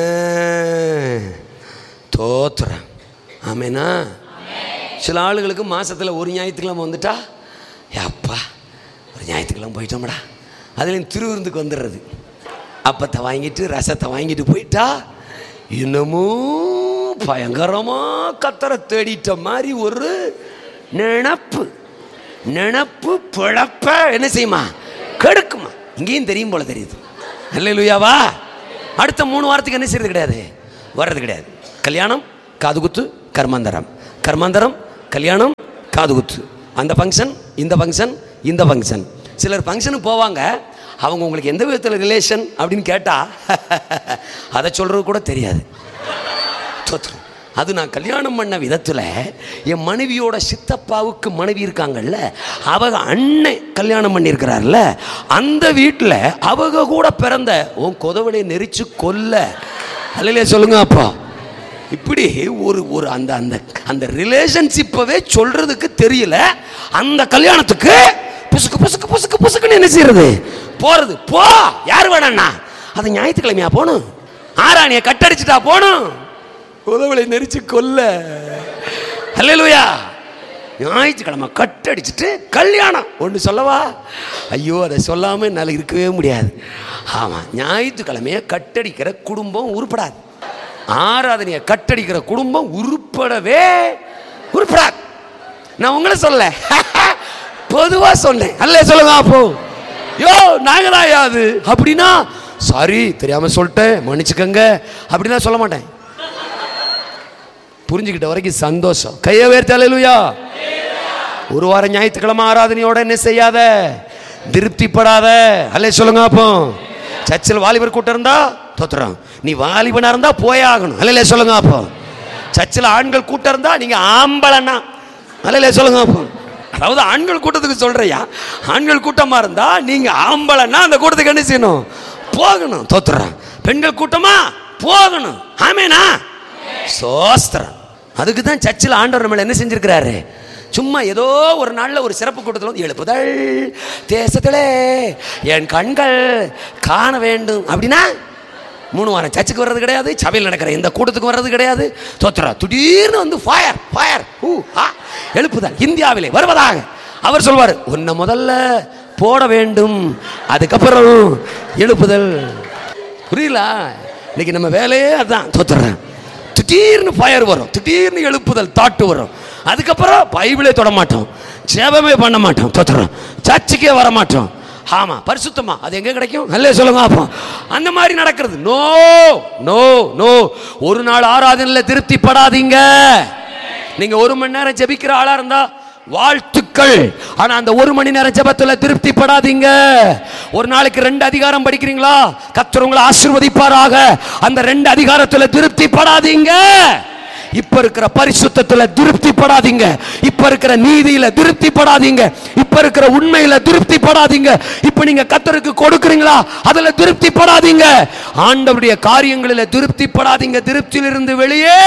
தோத்துறேன் ஆமேனா சில ஆளுகளுக்கு மாசத்துல ஒரு ஞாயிற்றுக்கிழமை வந்துட்டா அப்பா ஒரு ஞாயிற்றுக்கிழமை போயிட்டோம்டா அதுலேயும் திருவிருந்துக்கு வந்துடுறது அப்பத்தை வாங்கிட்டு ரசத்தை வாங்கிட்டு போயிட்டா இன்னமும் பயங்கரமா கத்தரை தேடிட்ட மாதிரி ஒரு நினப்பு நினப்பு பிழப்ப என்ன செய்யுமா கெடுக்குமா இங்கேயும் தெரியும் போல தெரியுது அல்ல லுயாவா அடுத்த மூணு வாரத்துக்கு என்ன செய்யறது கிடையாது வர்றது கிடையாது கல்யாணம் காதுகுத்து கர்மாந்தரம் கர்மாந்தரம் கல்யாணம் காதுகுத்து அந்த ஃபங்க்ஷன் இந்த ஃபங்க்ஷன் இந்த ஃபங்க்ஷன் சிலர் ஃபங்க்ஷனுக்கு போவாங்க அவங்க உங்களுக்கு எந்த விதத்தில் ரிலேஷன் அப்படின்னு கேட்டால் அதை சொல்கிறது கூட தெரியாது தோத்துரும் அது நான் கல்யாணம் பண்ண விதத்தில் என் மனைவியோட சித்தப்பாவுக்கு மனைவி இருக்காங்கல்ல அவங்க அண்ணன் கல்யாணம் பண்ணியிருக்கிறார்ல அந்த வீட்டில் அவங்க கூட பிறந்த உன் கொதவனை நெரிச்சு கொல்ல அல்லையே சொல்லுங்க அப்பா இப்படி ஒரு ஒரு அந்த அந்த அந்த ரிலேஷன்ஷிப்பவே சொல்றதுக்கு தெரியல அந்த கல்யாணத்துக்கு புசுக்கு புசுக்கு புசுக்கு புசுக்குன்னு என்ன செய்யறது போறது போ யார் வேணாண்ணா அது ஞாயிற்றுக்கிழமையா போகணும் ஆராணியை கட்டடிச்சுட்டா போகணும் உதவலை நெரிச்சு கொல்ல அல்லேலூயா ஞாயிற்றுக்கிழமை கட்டடிச்சிட்டு கல்யாணம் ஒன்று சொல்லவா ஐயோ அதை சொல்லாமல் என்னால் இருக்கவே முடியாது ஆமாம் ஞாயிற்றுக்கிழமையை கட்டடிக்கிற குடும்பம் உருப்படாது ஆராதனையை கட்டடிக்கிற குடும்பம் உருப்படவே உருப்படாது நான் உங்களை சொல்ல பொதுவா சொன்னேன் அல்ல சொல்லுங்க அப்போ யோ நாங்க தான் யாது அப்படின்னா சாரி தெரியாம சொல்லிட்டேன் மன்னிச்சுக்கங்க அப்படிலாம் சொல்ல மாட்டேன் புரிஞ்சுக்கிட்ட வரைக்கும் சந்தோஷம் கையை வேர்த்தலையா ஒரு வாரம் ஞாயிற்றுக்கிழமை ஆராதனையோட என்ன செய்யாத திருப்திப்படாத அல்ல சொல்லுங்க அப்போ சர்ச்சில் வாலிபர் கூட்டம் இருந்தா தோத்துறோம் நீ வாலிபனா இருந்தா போயே ஆகணும் அல்ல சொல்லுங்க அப்போ சர்ச்சில் ஆண்கள் கூட்டம் இருந்தா நீங்க ஆம்பளனா அல்ல சொல்லுங்க அப்போ அதாவது ஆண்கள் கூட்டத்துக்கு சொல்றியா ஆண்கள் கூட்டமா இருந்தா நீங்க ஆம்பளனா அந்த கூட்டத்துக்கு என்ன செய்யணும் போகணும் தோத்துறோம் பெண்கள் கூட்டமா போகணும் ஆமேனா சோஸ்திரம் அதுக்கு தான் சர்ச்சில் ஆண்டவர் நம்மளை என்ன செஞ்சிருக்கிறாரு சும்மா ஏதோ ஒரு நாளில் ஒரு சிறப்பு கூட்டத்தில் வந்து எழுப்புதல் தேசத்திலே என் கண்கள் காண வேண்டும் அப்படின்னா மூணு வாரம் சர்ச்சுக்கு வர்றது கிடையாது சபையில் நடக்கிற எந்த கூட்டத்துக்கு வர்றது கிடையாது தோத்துறா திடீர்னு வந்து ஃபயர் ஃபயர் ஊ ஆ எழுப்புதல் இந்தியாவிலே வருவதாக அவர் சொல்வார் உன்னை முதல்ல போட வேண்டும் அதுக்கப்புறம் எழுப்புதல் புரியல இன்னைக்கு நம்ம வேலையே அதான் தோத்துறேன் திடீர்னு ஃபயர் வரும் திடீர்னு எழுப்புதல் தாட்டு வரும் அதுக்கப்புறம் பைபிளே தொட மாட்டோம் ஜெபமே பண்ண மாட்டோம் தோத்துறோம் சர்ச்சுக்கே வர மாட்டோம் ஆமா பரிசுத்தமா அது எங்க கிடைக்கும் நல்ல சொல்லுங்க அப்போ அந்த மாதிரி நடக்கிறது நோ நோ நோ ஒரு நாள் ஆராதனையில் திருப்திப்படாதீங்க நீங்க ஒரு மணி நேரம் ஜெபிக்கிற ஆளா இருந்தா வாழ்த்துக்கள் ஆனா அந்த ஒரு மணி நேரம் ஜெபத்துல திருப்திப்படாதீங்க ஒரு நாளைக்கு ரெண்டு அதிகாரம் படிக்கிறீங்களா கர்த்தர் உங்களை ஆசீர்வதிப்பாராக அந்த ரெண்டு அதிகாரத்துல திருப்திப்படாதீங்க இப்ப இருக்கிற பரிசுத்தத்துல திருப்திப்படாதீங்க இப்ப இருக்கிற நீதியில திருப்திப்படாதீங்க இப்ப இருக்கிற உண்மையில திருப்திப்படாதீங்க இப்ப நீங்க கத்தருக்கு கொடுக்குறீங்களா அதுல திருப்திப்படாதீங்க ஆண்டவருடைய காரியங்களில திருப்திப்படாதீங்க திருப்தியிலிருந்து வெளியே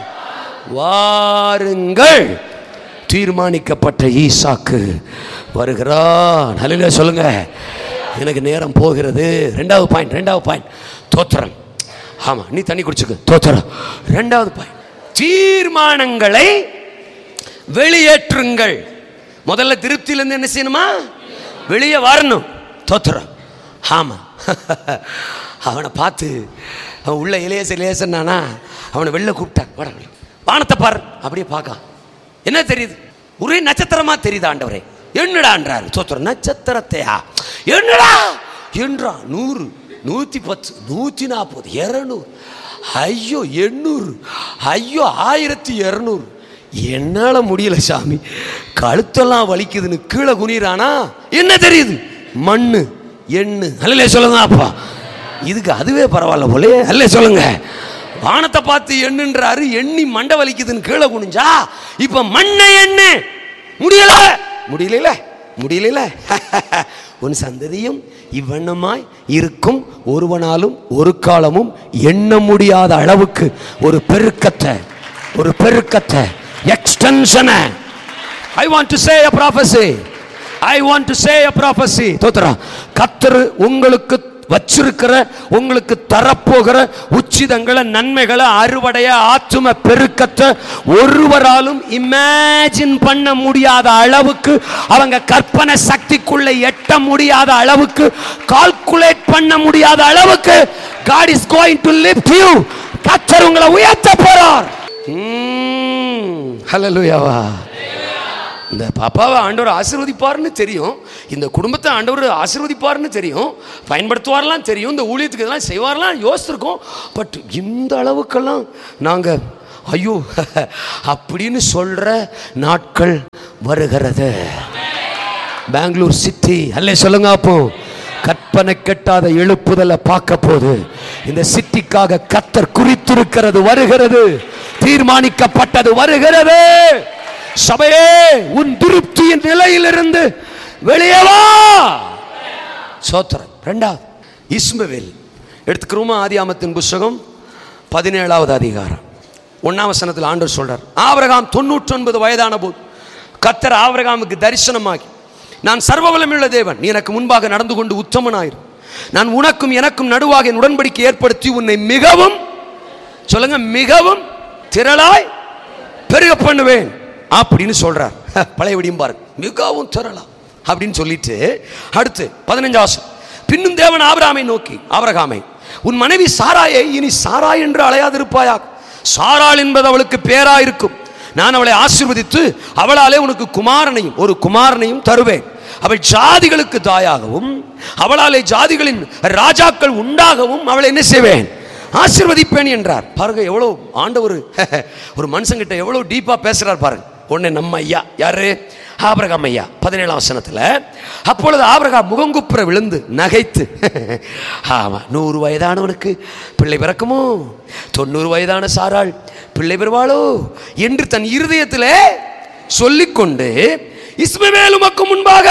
வாருங்கள் தீர்மானிக்கப்பட்ட ஈசாக்கு வருகிறான் ஹalleluya சொல்லுங்க எனக்கு நேரம் போகிறது ரெண்டாவது பாயிண்ட் ரெண்டாவது பாயிண்ட் தோத்திரம் ஆமா நீ தண்ணி குடிச்சுக்க தோத்திரம் ரெண்டாவது பாயிண்ட் தீர்மானங்களை வெளியேற்றுங்கள் முதல்ல திருப்தியிலேருந்து என்ன செய்யணுமா வெளியே வரணும் தோத்துறோம் ஆமா அவனை பார்த்து அவன் உள்ள இளையச இளையசன்னானா அவனை வெளில கூப்பிட்டான் வாடா வெளில. வானத்தை பாரு அப்படியே பார்க்க என்ன தெரியுது ஒரே நட்சத்திரமா தெரியுது ஆண்டவரே என்னடான்றாரு தோத்துறோம் நட்சத்திரத்தையா என்னடா என்றா நூறு நூற்றி பத்து நூற்றி நாற்பது இரநூறு ஐயோ எண்ணூறு ஐயோ ஆயிரத்தி இரநூறு என்னால் முடியல சாமி கழுத்தெல்லாம் வலிக்குதுன்னு கீழே குனிறானா என்ன தெரியுது மண்ணு எண்ணு அல்ல சொல்லுங்க அப்பா இதுக்கு அதுவே பரவாயில்ல போலே அல்ல சொல்லுங்க வானத்தை பார்த்து எண்ணுன்றாரு எண்ணி மண்டை வலிக்குதுன்னு கீழே குனிஞ்சா இப்ப மண்ணை எண்ணு முடியல முடியல முடியல உன் சந்ததியும் இவ்வண்ணமாய் இருக்கும் ஒருவனாலும் ஒரு காலமும் எண்ண முடியாத அளவுக்கு ஒரு பெருக்கத்தை ஒரு பெருக்கத்தை எக்ஸ்டென்ஷனை I want to say a prophecy I want to say a prophecy தோத்துறா கத்தர் உங்களுக்கு வச்சிருக்கிற உங்களுக்கு தரப்போகிற உச்சிதங்களை நன்மைகளை அறுவடைய ஆத்தும பெருக்கத்தை ஒருவராலும் இமேஜின் பண்ண முடியாத அளவுக்கு அவங்க கற்பனை சக்திக்குள்ள எட்ட முடியாத அளவுக்கு கால்குலேட் பண்ண முடியாத அளவுக்கு God is going to lift you கத்தர் உங்களை உயர்த்த போறார் ஹalleluyaவா இந்த பாப்பாவை ஆண்டவர் ஆசீர்வதிப்பார்னு தெரியும் இந்த குடும்பத்தை ஆண்டவர் ஆசீர்வதிப்பார்னு தெரியும் பயன்படுத்துவார்லாம் தெரியும் இந்த ஊழியத்துக்கு இதெல்லாம் செய்வார்லாம் யோசிச்சிருக்கோம் பட் இந்த அளவுக்கெல்லாம் நாங்கள் ஐயோ அப்படின்னு சொல்ற நாட்கள் வருகிறது பெங்களூர் சிட்டி அல்லே சொல்லுங்க அப்போ கற்பனை கெட்டாத எழுப்புதலை பார்க்க போது இந்த சிட்டிக்காக கத்தர் குறித்திருக்கிறது வருகிறது தீர்மானிக்கப்பட்டது வருகிறது சபையே உன் திருப்தியின் நிலையிலிருந்து வெளியே வா சோத்திரம் ரெண்டாவது இஸ்மவேல் எடுத்துக்கிறோமா ஆதியாமத்தின் புஸ்தகம் பதினேழாவது அதிகாரம் ஒன்னாம் வசனத்தில் ஆண்டவர் சொல்றார் ஆபிரகாம் தொண்ணூற்றொன்பது வயதான போது கத்தர் ஆபிரகாமுக்கு தரிசனமாகி நான் சர்வவலமுள்ள தேவன் நீ எனக்கு முன்பாக நடந்து கொண்டு உத்தமனாயிரு நான் உனக்கும் எனக்கும் நடுவாக என் உடன்படிக்கை ஏற்படுத்தி உன்னை மிகவும் சொல்லுங்க மிகவும் திரளாய் பெருக பண்ணுவேன் அப்படின்னு சொல்றார் பழைய விடியும் பாருங்க மிகவும் திரளா அப்படின்னு சொல்லிட்டு அடுத்து பதினஞ்சாம் வருஷம் பின்னும் தேவன் ஆபிரகாமை நோக்கி ஆபிரகாமை உன் மனைவி சாராயை இனி சாராய் என்று அலையாதிருப்பாயாக சாராள் என்பது அவளுக்கு பேரா இருக்கும் நான் அவளை ஆசீர்வதித்து அவளாலே உனக்கு குமாரனையும் ஒரு குமாரனையும் தருவேன் அவள் ஜாதிகளுக்கு தாயாகவும் அவளாலே ஜாதிகளின் ராஜாக்கள் உண்டாகவும் அவளை என்ன செய்வேன் ஆசீர்வதிப்பேன் என்றார் பாருங்க எவ்வளோ ஆண்டவர் ஒரு மனுஷங்கிட்ட எவ்வளோ டீப்பா பேசுறார் பாருங்க உடனே நம்ம ஐயா யாரு ஆபிரகாம் ஐயா பதினேழாம் வசனத்தில் அப்பொழுது ஆபிரகாம் முகங்குப்புற விழுந்து நகைத்து ஆமா நூறு வயதானவனுக்கு பிள்ளை பிறக்குமோ தொண்ணூறு வயதான சாராள் பிள்ளை பெறுவாளோ என்று தன் இருதயத்திலே சொல்லிக்கொண்டு இஸ்மவேல் உமக்கு முன்பாக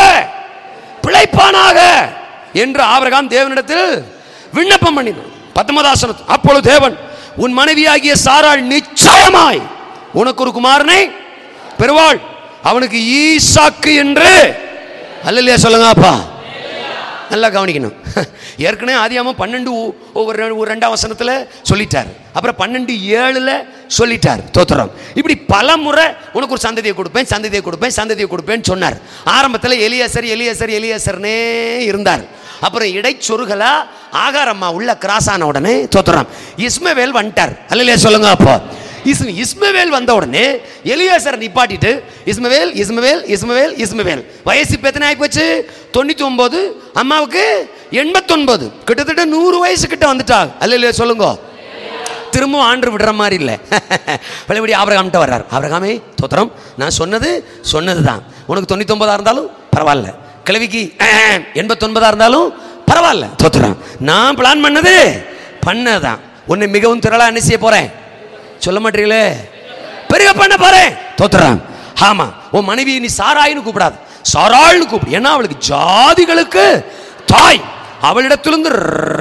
பிழைப்பானாக என்று ஆபிரகாம் தேவனிடத்தில் விண்ணப்பம் பண்ணினான் பத்தொன்பதாசனம் அப்பொழுது தேவன் உன் மனைவியாகிய சாராள் நிச்சயமாய் உனக்கு ஒரு குமாரனை பெறுவாள் அவனுக்கு ஈசாக்கு என்று அல்லையா சொல்லுங்க அப்பா நல்லா கவனிக்கணும் ஏற்கனவே ஆதியாமம் பன்னெண்டு ஒ- ஒவ்வொரு ரெ- ஒரு ரெண்டாம் வசனத்தில் சொல்லிட்டார் அப்புறம் பன்னெண்டு ஏழுல சொல்லிட்டார் தோத்திரம் இப்படி பல முறை உனக்கு ஒரு சந்ததியை கொடுப்பேன் சந்ததியை கொடுப்பேன் சந்ததியை கொடுப்பேன்னு சொன்னார் ஆரம்பத்தில் எலியசர் எலியசர் எலியசர்னே இருந்தார் அப்புறம் இடைச்சொருகலா ஆகாரம்மா உள்ள கிராஸ் ஆன உடனே தோத்துறான் இஸ்மவேல் வந்துட்டார் அல்லையா சொல்லுங்க அப்போ இஸ்ம இஸ்மவேல் வந்த உடனே எலியாசர் நிப்பாட்டிட்டு இஸ்மவேல் இஸ்மவேல் இஸ்மவேல் இஸ்மவேல் வயசு இப்போ எத்தனை ஆகிப்போச்சு தொண்ணூற்றி ஒன்பது அம்மாவுக்கு எண்பத்தொன்பது கிட்டத்தட்ட நூறு வயசு கிட்ட வந்துட்டாங்க அல்ல இல்லையா சொல்லுங்க திரும்பவும் ஆண்டு விடுற மாதிரி இல்லை பழையபடி ஆபரகாம்கிட்ட வர்றார் ஆபரகாமே தோத்திரம் நான் சொன்னது சொன்னது தான் உனக்கு தொண்ணூத்தொன்பதா இருந்தாலும் பரவாயில்ல கிழவிக்கு எண்பத்தொன்பதா இருந்தாலும் பரவாயில்ல தோத்திரம் நான் பிளான் பண்ணது பண்ணதான் உன்னை மிகவும் திரளா என்ன செய்ய போறேன் சொல்ல மாட்டீங்களே பெருக பண்ண போறேன் தோத்துறான் ஆமா உன் மனைவி நீ சாராயின்னு கூப்பிடாது சாராள்னு கூப்பிடு ஏன்னா அவளுக்கு ஜாதிகளுக்கு தாய் அவளிடத்திலிருந்து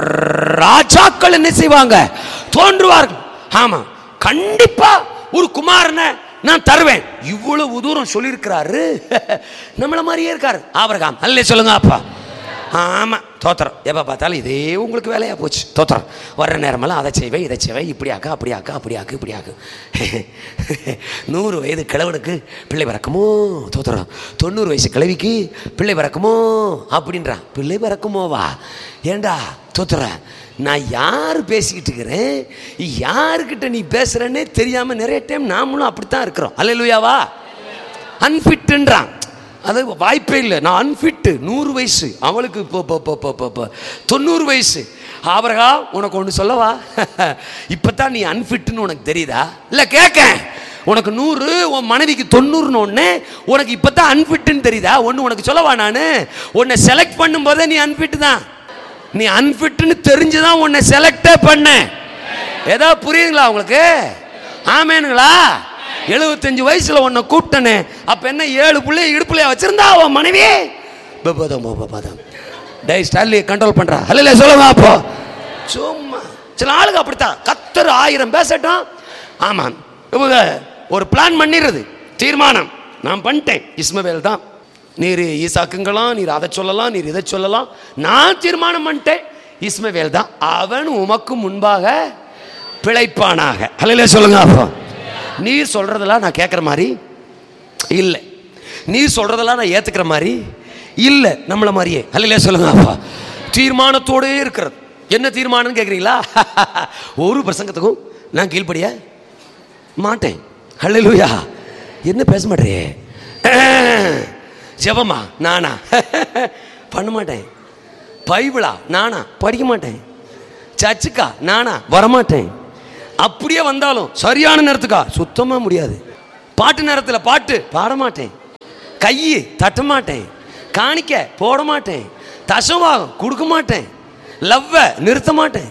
ராஜாக்கள் என்ன செய்வாங்க தோன்றுவார்கள் ஆமா கண்டிப்பா ஒரு குமாரனை நான் தருவேன் இவ்வளவு தூரம் சொல்லியிருக்கிறாரு நம்மள மாதிரியே இருக்காரு ஆபரகாம் அல்லே சொல்லுங்க அப்பா ஆமாம் தோத்திரம் எப்போ பார்த்தாலும் இதே உங்களுக்கு வேலையாக போச்சு தோத்திரம் வர்ற நேரமெல்லாம் அதை செய்வேன் இதை செய்வேன் இப்படி ஆக்கா அப்படி ஆக்கா அப்படி ஆக்கு இப்படி ஆக்கு நூறு வயது கிழவனுக்கு பிள்ளை பிறக்குமோ தோத்திரம் தொண்ணூறு வயசு கிழவிக்கு பிள்ளை பிறக்குமோ அப்படின்றான் பிள்ளை பிறக்குமோவா ஏண்டா தோத்துறேன் நான் யார் பேசிக்கிட்டு இருக்கிறேன் யாருக்கிட்ட நீ பேசுகிறேன்னே தெரியாமல் நிறைய டைம் நாமளும் அப்படித்தான் இருக்கிறோம் அல்லையாவா அன்ஃபிட்டுன்றான் அது வாய்ப்பே இல்லை நான் அன்ஃபிட்டு நூறு வயசு அவளுக்கு இப்போ இப்போ இப்போ இப்போ இப்போ தொண்ணூறு வயசு ஆபரகா உனக்கு ஒன்று சொல்லவா இப்போ தான் நீ அன்ஃபிட்டுன்னு உனக்கு தெரியுதா இல்லை கேட்க உனக்கு நூறு உன் மனைவிக்கு தொண்ணூறுன்னு ஒன்று உனக்கு இப்போ தான் அன்ஃபிட்டுன்னு தெரியுதா ஒன்று உனக்கு சொல்லவா நான் உன்னை செலக்ட் பண்ணும்போதே நீ அன்ஃபிட்டு தான் நீ அன்ஃபிட்டுன்னு தெரிஞ்சு தான் உன்னை செலக்டே பண்ண ஏதோ புரியுதுங்களா உங்களுக்கு ஆமேனுங்களா எழுபத்தஞ்சு வயசுல உன்னை கூப்பிட்டனே அப்ப என்ன ஏழு பிள்ளைய இடுப்புலையா வச்சிருந்தா அவன் மனைவி பபதம் பபதம் டேய் ஸ்டான்லி கண்ட்ரோல் பண்றா அல்ல சொல்லுங்க அப்போ சும்மா சில ஆளுங்க அப்படித்தான் கத்தர் ஆயிரம் பேசட்டும் ஆமாம் இவங்க ஒரு பிளான் பண்ணிடுறது தீர்மானம் நான் பண்ணிட்டேன் இஸ்மவேல் தான் நீர் ஈசாக்குங்களாம் நீர் அதை சொல்லலாம் நீர் இதை சொல்லலாம் நான் தீர்மானம் பண்ணிட்டேன் இஸ்மவேல் தான் அவன் உமக்கு முன்பாக பிழைப்பானாக அல்ல சொல்லுங்க அப்போ நீர் சொல்றதெல்லாம் நான் கேட்குற மாதிரி இல்லை நீர் சொல்றதெல்லாம் நான் ஏத்துக்கிற மாதிரி இல்லை நம்மள மாதிரியே அல்ல சொல்லுங்க அப்பா தீர்மானத்தோடே இருக்கிறது என்ன தீர்மானம்னு கேட்குறீங்களா ஒரு பிரசங்கத்துக்கும் நான் கீழ்ப்படிய மாட்டேன் ஹalleluya என்ன பேச மாட்டேறியே ஜெபமா நானா பண்ண மாட்டேன் பைபிளா நானா படிக்க மாட்டேன் சர்ச்சுக்கா நானா வரமாட்டேன் அப்படியே வந்தாலும் சரியான நேரத்துக்கா சுத்தமா முடியாது பாட்டு நேரத்தில் பாட்டு பாட மாட்டேன் கையை தட்ட மாட்டேன் காணிக்க போட மாட்டேன் தசவாகம் கொடுக்க மாட்டேன் லவ்வை நிறுத்த மாட்டேன்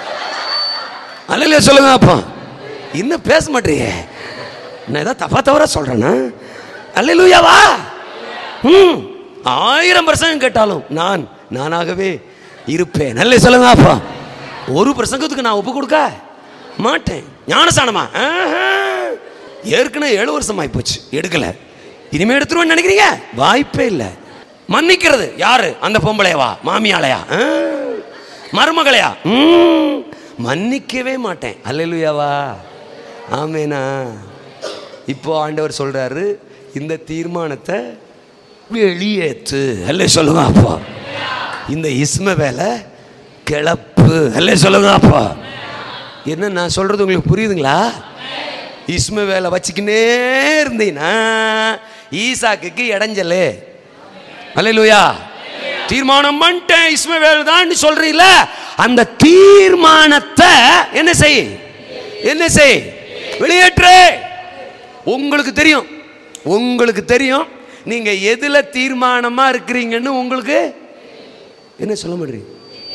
அல்லையா சொல்லுங்க அப்பா இன்னும் பேச மாட்டேங்க நான் ஏதாவது தப்பா தவறா சொல்றேன்னா அல்லையா ம் ஆயிரம் பிரசங்கம் கேட்டாலும் நான் நானாகவே இருப்பேன் நல்ல சொல்லுங்க அப்பா ஒரு பிரசங்கத்துக்கு நான் ஒப்பு கொடுக்க மாட்டேன் ஞானசானமா ஆஹா. ஏற்கனவே ஏழு வருஷம் ஆயிப்போச்சு எடுக்கல இனிமே எடுத்துருவேன்னு நினைக்கிறீங்க வாய்ப்பே இல்லை மன்னிக்கிறது யாரு அந்த பொம்பளையவா மாமியாளையா ஆ. மருமகளையா ம், மன்னிக்கவே மாட்டேன் அல்லேலூயாவா ஆமேனா இப்போ ஆண்டவர் சொல்றாரு இந்த தீர்மானத்தை வெளியேற்று அல்ல சொல்லுங்க அப்பா இந்த இஸ்ம வேலை கிளப்பு அல்ல சொல்லுங்க அப்பா என்ன நான் சொல்றது உங்களுக்கு புரியுதுங்களா இஸ்ம வேலை வச்சுக்கினே இருந்தீங்கன்னா ஈசாக்குக்கு இடைஞ்சலு அல்லேலூயா தீர்மானம் பண்ணிட்டேன் இஸ்மவேல் தான் சொல்றீல அந்த தீர்மானத்தை என்ன செய் என்ன செய் வெளியேற்று உங்களுக்கு தெரியும் உங்களுக்கு தெரியும் நீங்க எதுல தீர்மானமா இருக்கிறீங்கன்னு உங்களுக்கு என்ன சொல்ல மாட்டீங்க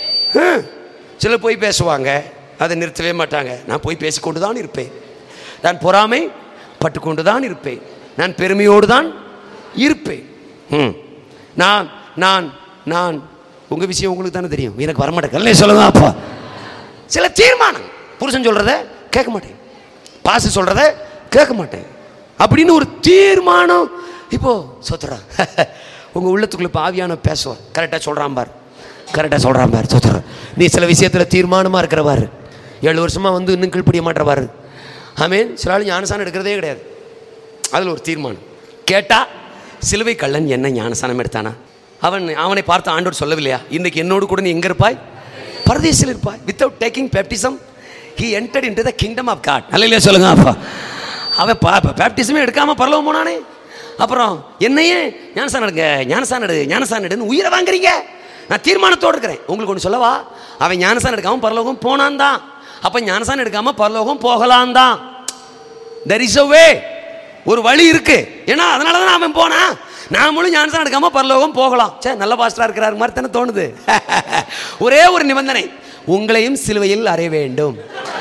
சிலர் போய் பேசுவாங்க அதை நிறுத்தவே மாட்டாங்க நான் போய் பேசிக்கொண்டு தான் இருப்பேன் நான் பொறாமை பட்டுக்கொண்டு தான் இருப்பேன் நான் பெருமையோடு தான் இருப்பேன் ம். நான் நான் நான் உங்க விஷயம் உங்களுக்கு தானே தெரியும் எனக்கு வரமாட்டேன் சொல்லுங்க அப்பா சில தீர்மானம் புருஷன் சொல்றத கேட்க மாட்டேன் பாச சொல்றத கேட்க மாட்டேன் அப்படின்னு ஒரு தீர்மானம் இப்போ சொத்துறா உங்க உள்ளத்துக்குள்ள இப்போ ஆவியான பேசுவார் கரெக்டாக சொல்றான் பார் கரெக்டாக சொல்றான் பார் சொத்துறா நீ சில விஷயத்துல தீர்மானமா இருக்கிறவாரு ஏழு வருஷமா வந்து இன்னும் கீழ்ப்படிய மாட்டவாரு ஆமேன் சில ஆள் ஞானசானம் எடுக்கிறதே கிடையாது அதில் ஒரு தீர்மானம் கேட்டா சிலுவை கள்ளன் என்ன ஞானசானம் எடுத்தானா அவன் அவனை பார்த்து ஆண்டோர் சொல்லவில்லையா இன்னைக்கு என்னோடு கூட நீ எங்க இருப்பாய் பரதேசில் இருப்பாய் without taking baptism he entered into the kingdom of God நல்ல சொல்லுங்க அப்பா அவன் பா பேப்டிசமே எடுக்காம பரலவம் போனானே அப்புறம் என்னையே ஞானசானம் எடுங்க ஞானசானம் எடு ஞானசானம் எடுன்னு உயிரை வாங்குறீங்க நான் தீர்மானத்தோடு இருக்கிறேன் உங்களுக்கு ஒன்று சொல்லவா அவன் ஞானசானம் எடுக்காம பரலோகம் போனான் தான் அப்போ ஞானசானம் எடுக்காம பரலோகம் போகலாம் தான் தெர் இஸ் வே ஒரு வழி இருக்கு ஏன்னா அதனால தான் அவன் போனான் நாமளும் ஞானசானம் எடுக்காம பரலோகம் போகலாம் சே நல்ல பாஸ்டரா இருக்கிறாரு மாதிரி தானே தோணுது ஒரே ஒரு நிபந்தனை உங்களையும் சிலுவையில் அறைய வேண்டும்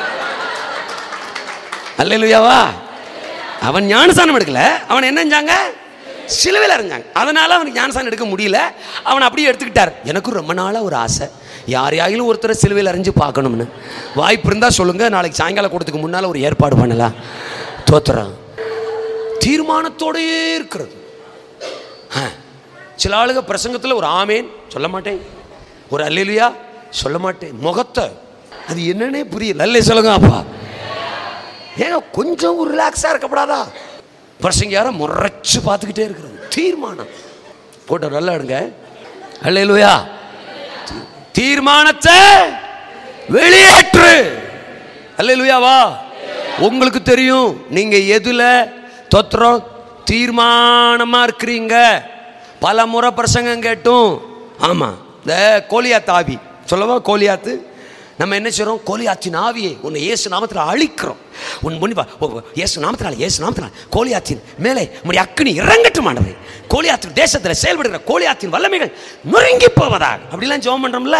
அல்லேலூயாவா அவன் ஞானசானம் எடுக்கல அவன் என்ன செஞ்சாங்க சிலுவையில் அரைஞ்சாங்க அதனால அவனுக்கு ஞானசானம் எடுக்க முடியல அவன் அப்படியே எடுத்துக்கிட்டார் எனக்கும் ரொம்ப நாளாக ஒரு ஆசை யாரையாயிலும் ஒருத்தரை சிலுவையில் அரைஞ்சு பார்க்கணும்னு வாய்ப்பு இருந்தால் சொல்லுங்க நாளைக்கு சாயங்காலம் கூடத்துக்கு முன்னால் ஒரு ஏற்பாடு பண்ணலாம் தோத்துறான் தீர்மானத்தோடயே இருக்கிறது ஆ. சில ஆளுங்க பிரசங்கத்தில் ஒரு ஆமேன் சொல்ல மாட்டேன் ஒரு அல்லேலுயா சொல்ல மாட்டேன் முகத்தை அது என்னன்னே புரியல அல்லே சொல்லுங்க அப்பா ஏங்க கொஞ்சம் ஒரு ரிலாக்ஸாக இருக்கப்படாதா பிரசங்க யாரை முறைச்சு பார்த்துக்கிட்டே இருக்கிறது தீர்மானம் போட்டோ நல்லா எடுங்க அல்லேலுயா தீர்மானத்தை வெளியேற்று அல்லேலுயாவா உங்களுக்கு தெரியும் நீங்க எதுல தொத்திரம் தீர்மானமா இருக்கிறீங்க பல முறை பிரசங்கம் கேட்டும் ஆமா இந்த கோலியாத்து ஆவி சொல்லவா கோலியாத்து நம்ம என்ன செய்றோம் கோலியாத்தின் ஆவியை உன்னை இயேசு நாமத்தில் அழிக்கிறோம் உன் முன்னிப்பா ஓ, ஓ, இயேசு நாமத்தினால இயேசு நாமத்தினால கோலியாத்தின் மேலே உம்முடைய அக்கினி இறங்கட்டும் ஆண்டவரே கோலியாத்து தேசத்தில் செயல்படுகிற கோலியாத்தின் வல்லமைகள் நொறுங்கி போவதாக அப்படிலாம் ஜெபம் பண்றோம்ல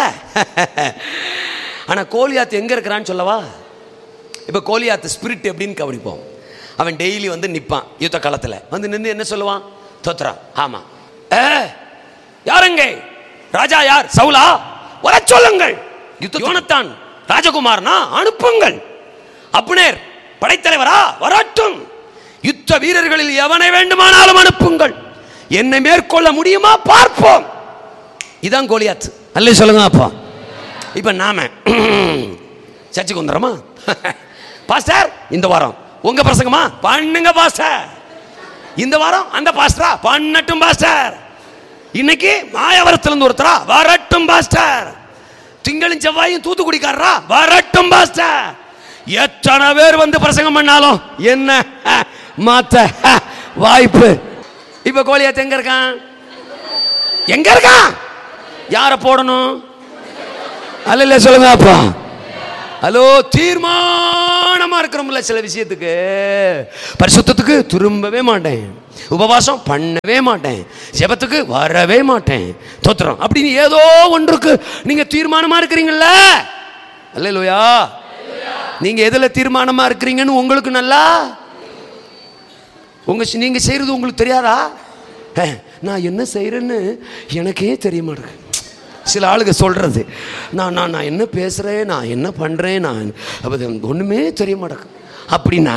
ஆனா கோலியாத்து எங்க இருக்கிறான்னு சொல்லவா இப்போ கோலியாத்து ஸ்பிரிட் எப்படின்னு கவனிப்போம் அவன் டெய்லி வந்து நிற்பான் யுத்த காலத்தில் வந்து நின்று என்ன சொல்லுவான் தோத்ரா ஆமா ஏ யாருங்க ராஜா யார் சவுலா வர சொல்லுங்கள் யுத்த யோனத்தான் ராஜகுமாரனா அனுப்புங்கள் அப்னேர் படைத்தலைவரா வரட்டும் யுத்த வீரர்களில் எவனை வேண்டுமானாலும் அனுப்புங்கள் என்னை மேற்கொள்ள முடியுமா பார்ப்போம் இதான் கோலியாத் அல்ல சொல்லுங்க அப்பா இப்ப நாம சர்ச்சுக்கு வந்துடுறோமா பாஸ்டர் இந்த வாரம் உங்க பிரசங்கமா பண்ணுங்க பாஸ்டர் இந்த வாரம் அந்த பாஸ்டரா பண்ணட்டும் பாஸ்டர் இன்னைக்கு மாயவரத்திலிருந்து ஒருத்தரா வரட்டும் பாஸ்டர் திங்களும் செவ்வாயும் தூத்துக்குடிக்காரரா வரட்டும் பாஸ்டர் எத்தனை பேர் வந்து பிரசங்கம் பண்ணாலும் என்ன மாத்த வாய்ப்பு இப்ப கோலியாத் எங்க இருக்கான் எங்க இருக்கான் யாரை போடணும் அல்ல சொல்லுங்க அப்பா ஹலோ தீர்மானமா இருக்கிறோம்ல சில விஷயத்துக்கு பரிசுத்தத்துக்கு திரும்பவே மாட்டேன் உபவாசம் பண்ணவே மாட்டேன் ஜெபத்துக்கு வரவே மாட்டேன் தோத்துறோம் அப்படின்னு ஏதோ ஒன்றுக்கு நீங்க தீர்மானமா இருக்கிறீங்கல்ல அல்லையா நீங்க எதுல தீர்மானமா இருக்கிறீங்கன்னு உங்களுக்கு நல்லா உங்க நீங்க செய்யறது உங்களுக்கு தெரியாதா அஹ், நான் என்ன செய்யறேன்னு எனக்கே தெரிய மாட்டேங்குது சில ஆளுங்க சொல்றது நான் நான் நான் என்ன பேசுறேன் நான் என்ன பண்றேன் நான் அப்ப இது ஒண்ணுமே தெரிய மாட்டேங்குது அப்படின்னா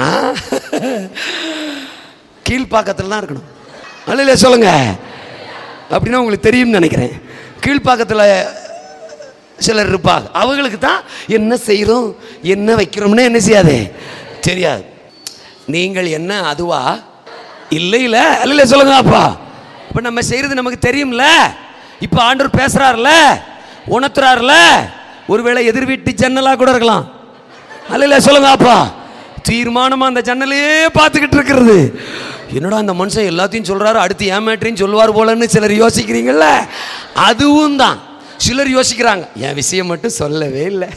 கீழ்ப்பாக்கத்தில் தான் இருக்கணும் அல்ல சொல்லுங்க அப்படின்னா உங்களுக்கு தெரியும்னு நினைக்கிறேன் கீழ்ப்பாக்கத்தில் சிலர் இருப்பாங்க அவங்களுக்கு தான் என்ன செய்கிறோம் என்ன வைக்கிறோம்னு என்ன செய்யாது தெரியாது நீங்கள் என்ன அதுவா இல்லை இல்ல அல்ல சொல்லுங்க அப்பா இப்போ நம்ம செய்யறது நமக்கு தெரியும்ல இப்போ ஆண்டவர் பேசுறாருல உணர்த்துறாருல ஒருவேளை எதிர் வீட்டு ஜன்னலா கூட இருக்கலாம் அல்ல சொல்லுங்க அப்பா தீர்மானமா அந்த ஜன்னலையே பார்த்துக்கிட்டு இருக்கிறது என்னடா அந்த மனுஷன் எல்லாத்தையும் சொல்றாரு அடுத்து ஏமாற்றின்னு சொல்லுவார் போலன்னு சிலர் யோசிக்கிறீங்கல்ல அதுவும் தான் சிலர் யோசிக்கிறாங்க என் விஷயம் மட்டும் சொல்லவே இல்லை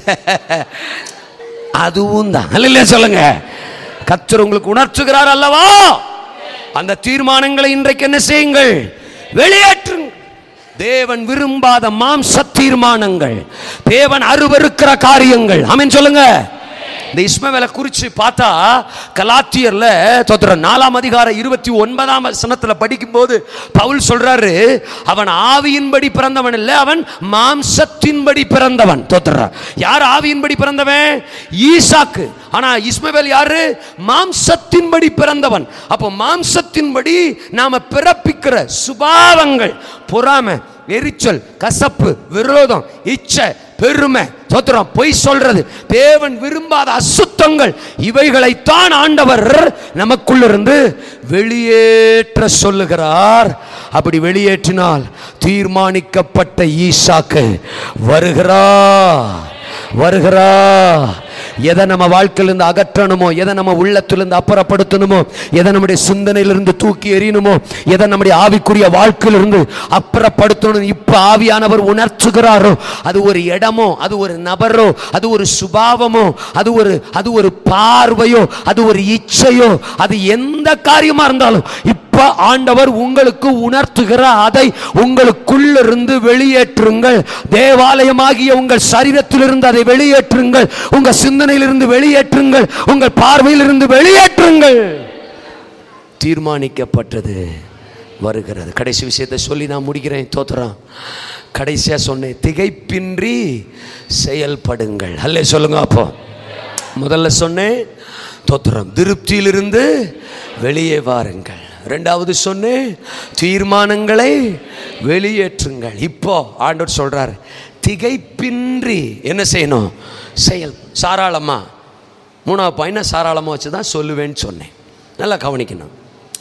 அதுவும் தான் அல்ல சொல்லுங்க கர்த்தர் உங்களுக்கு உணர்த்துகிறார் அல்லவா அந்த தீர்மானங்களை இன்றைக்கு என்ன செய்யுங்கள் வெளியேற்றுங்கள் தேவன் விரும்பாத மாம்ச தீர்மானங்கள் தேவன் அருவருக்கிற காரியங்கள் ஆமென் சொல்லுங்க இந்த இஸ்மவேலை குறித்து பார்த்தா கலாத்தியர்ல தோத்துற நாலாம் அதிகாரம் இருபத்தி ஒன்பதாம் வசனத்துல படிக்கும்போது பவுல் சொல்றாரு அவன் ஆவியின்படி பிறந்தவன் இல்லை அவன் மாம்சத்தின்படி பிறந்தவன் தோத்துற யார் ஆவியின்படி பிறந்தவன் ஈசாக்கு ஆனா இஸ்மவேல் யாரு மாம்சத்தின்படி பிறந்தவன் அப்போ மாம்சத்தின்படி நாம பிறப்பிக்கிற சுபாவங்கள் பொறாமை எரிச்சல் கசப்பு விரோதம் இச்சை பெருமை சோத்திரம் பொய் சொல்றது தேவன் விரும்பாத அசுத்தங்கள் இவைகளைத்தான் ஆண்டவர் நமக்குள்ளிருந்து வெளியேற்ற சொல்லுகிறார் அப்படி வெளியேற்றினால் தீர்மானிக்கப்பட்ட ஈசாக்கு வருகிறா வருகிறா எதை நம்ம வாழ்க்கையிலிருந்து அகற்றணுமோ எதை நம்ம உள்ளத்திலிருந்து அப்புறப்படுத்தணுமோ எதை நம்முடைய சிந்தனையிலிருந்து தூக்கி எறியணுமோ எதை நம்முடைய ஆவிக்குரிய வாழ்க்கையிலிருந்து அப்புறப்படுத்தணும் இப்ப ஆவியானவர் உணர்த்துகிறாரோ அது ஒரு இடமோ அது ஒரு நபரோ அது ஒரு சுபாவமோ அது ஒரு அது ஒரு பார்வையோ அது ஒரு இச்சையோ அது எந்த காரியமா இருந்தாலும் இப்ப ஆண்டவர் உங்களுக்கு உணர்த்துகிற அதை உங்களுக்குள்ளிருந்து வெளியேற்றுங்கள் தேவாலயமாகிய உங்கள் சரீரத்திலிருந்து அதை வெளியேற்றுங்கள் உங்க சிந்தனையிலிருந்து வெளியேற்றுங்கள் உங்கள் பார்வையிலிருந்து வெளியேற்றுங்கள் தீர்மானிக்கப்பட்டது வருகிறது கடைசி விஷயத்தை சொல்லி நான் முடிக்கிறேன் தோத்துறான் கடைசியா சொன்னேன் திகைப்பின்றி செயல்படுங்கள் அல்லே சொல்லுங்க அப்போ முதல்ல சொன்னேன் தோத்திரம் திருப்தியிலிருந்து வெளியே வாருங்கள் ரெண்டாவது சொன்னேன் தீர்மானங்களை வெளியேற்றுங்கள் இப்போ ஆண்டவர் சொல்றார் திகைப்பின்றி என்ன செய்யணும் செயல் சாராளமா மூணாவது பையனை சாராளமாக வச்சு தான் சொல்லுவேன்னு சொன்னேன் நல்லா கவனிக்கணும்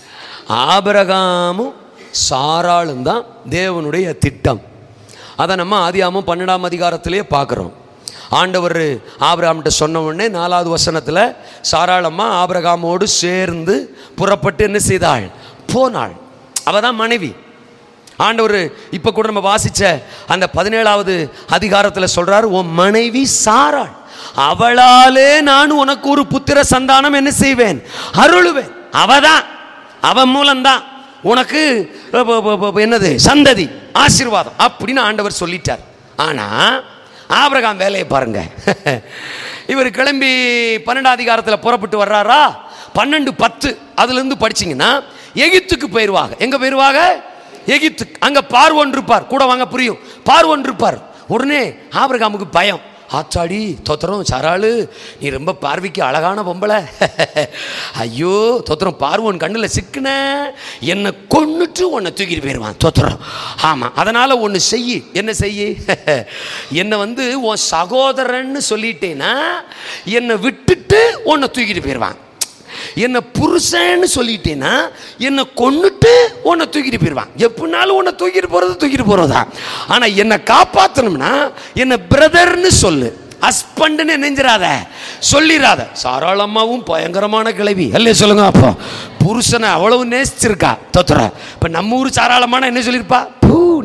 ஆபரகாமும் சாராளும் தான் தேவனுடைய திட்டம் அதை நம்ம ஆதியாமும் பன்னெண்டாம் அதிகாரத்திலே பார்க்குறோம் ஆண்டவர் ஆபிரகாம்கிட்ட சொன்ன உடனே நாலாவது வசனத்தில் சாராளம்மா ஆபிரகாமோடு சேர்ந்து புறப்பட்டு என்ன செய்தாள் போனாள் அவ தான் மனைவி ஆண்டவர் இப்போ கூட நம்ம வாசிச்ச அந்த பதினேழாவது அதிகாரத்தில் சொல்றாரு உன் மனைவி சாராள் அவளாலே நான் உனக்கு ஒரு புத்திர சந்தானம் என்ன செய்வேன் அருளுவேன் அவதான் அவன் மூலம்தான் உனக்கு ப- ப- ப- ப- என்னது சந்ததி ஆசீர்வாதம் அப்படின்னு ஆண்டவர் சொல்லிட்டார் ஆனா ஆபிரகாம் வேலையை பாருங்க இவர் கிளம்பி பன்னெண்டாம் அதிகாரத்தில் புறப்பட்டு வர்றாரா பன்னெண்டு பத்து அதுலேருந்து படிச்சீங்கன்னா எகிப்துக்கு போயிடுவாங்க எங்க போயிடுவாங்க எகிப்து அங்க பார்வோன் இருப்பார் கூட வாங்க புரியும் பார்வோன் இருப்பார் உடனே ஆபிரகாமுக்கு பயம் ஆச்சாடி தோத்திரம் சராளு நீ ரொம்ப பார்வைக்கு அழகான பொம்பளை ஐயோ தோத்திரம் பார்வோன் கண்ணில் சிக்கின என்னை கொன்னுட்டு உன்னை தூக்கிட்டு போயிடுவான் தோத்திரம் ஆமாம் அதனால் ஒன்று செய் என்ன செய் என்னை வந்து உன் சகோதரன்னு சொல்லிட்டேன்னா என்னை விட்டுட்டு உன்னை தூக்கிட்டு போயிடுவான் என்னை புருஷன்னு சொல்லிட்டேன்னா என்னை கொன்னுட்டு உன்னை தூக்கிட்டு போயிடுவான் எப்படினாலும் உன்னை தூக்கிட்டு போறது தூக்கிட்டு போறதா ஆனா என்னை காப்பாத்தணும்னா என்னை பிரதர்னு சொல்லு ஹஸ்பண்ட்னு நெஞ்சிராத சொல்லிடாத சாராளமாவும் பயங்கரமான கிளவி அல்ல சொல்லுங்க அப்போ புருஷனை அவ்வளவு நேசிச்சிருக்கா தோத்துற இப்ப நம்ம ஊர் சாராளமான என்ன சொல்லியிருப்பா பூ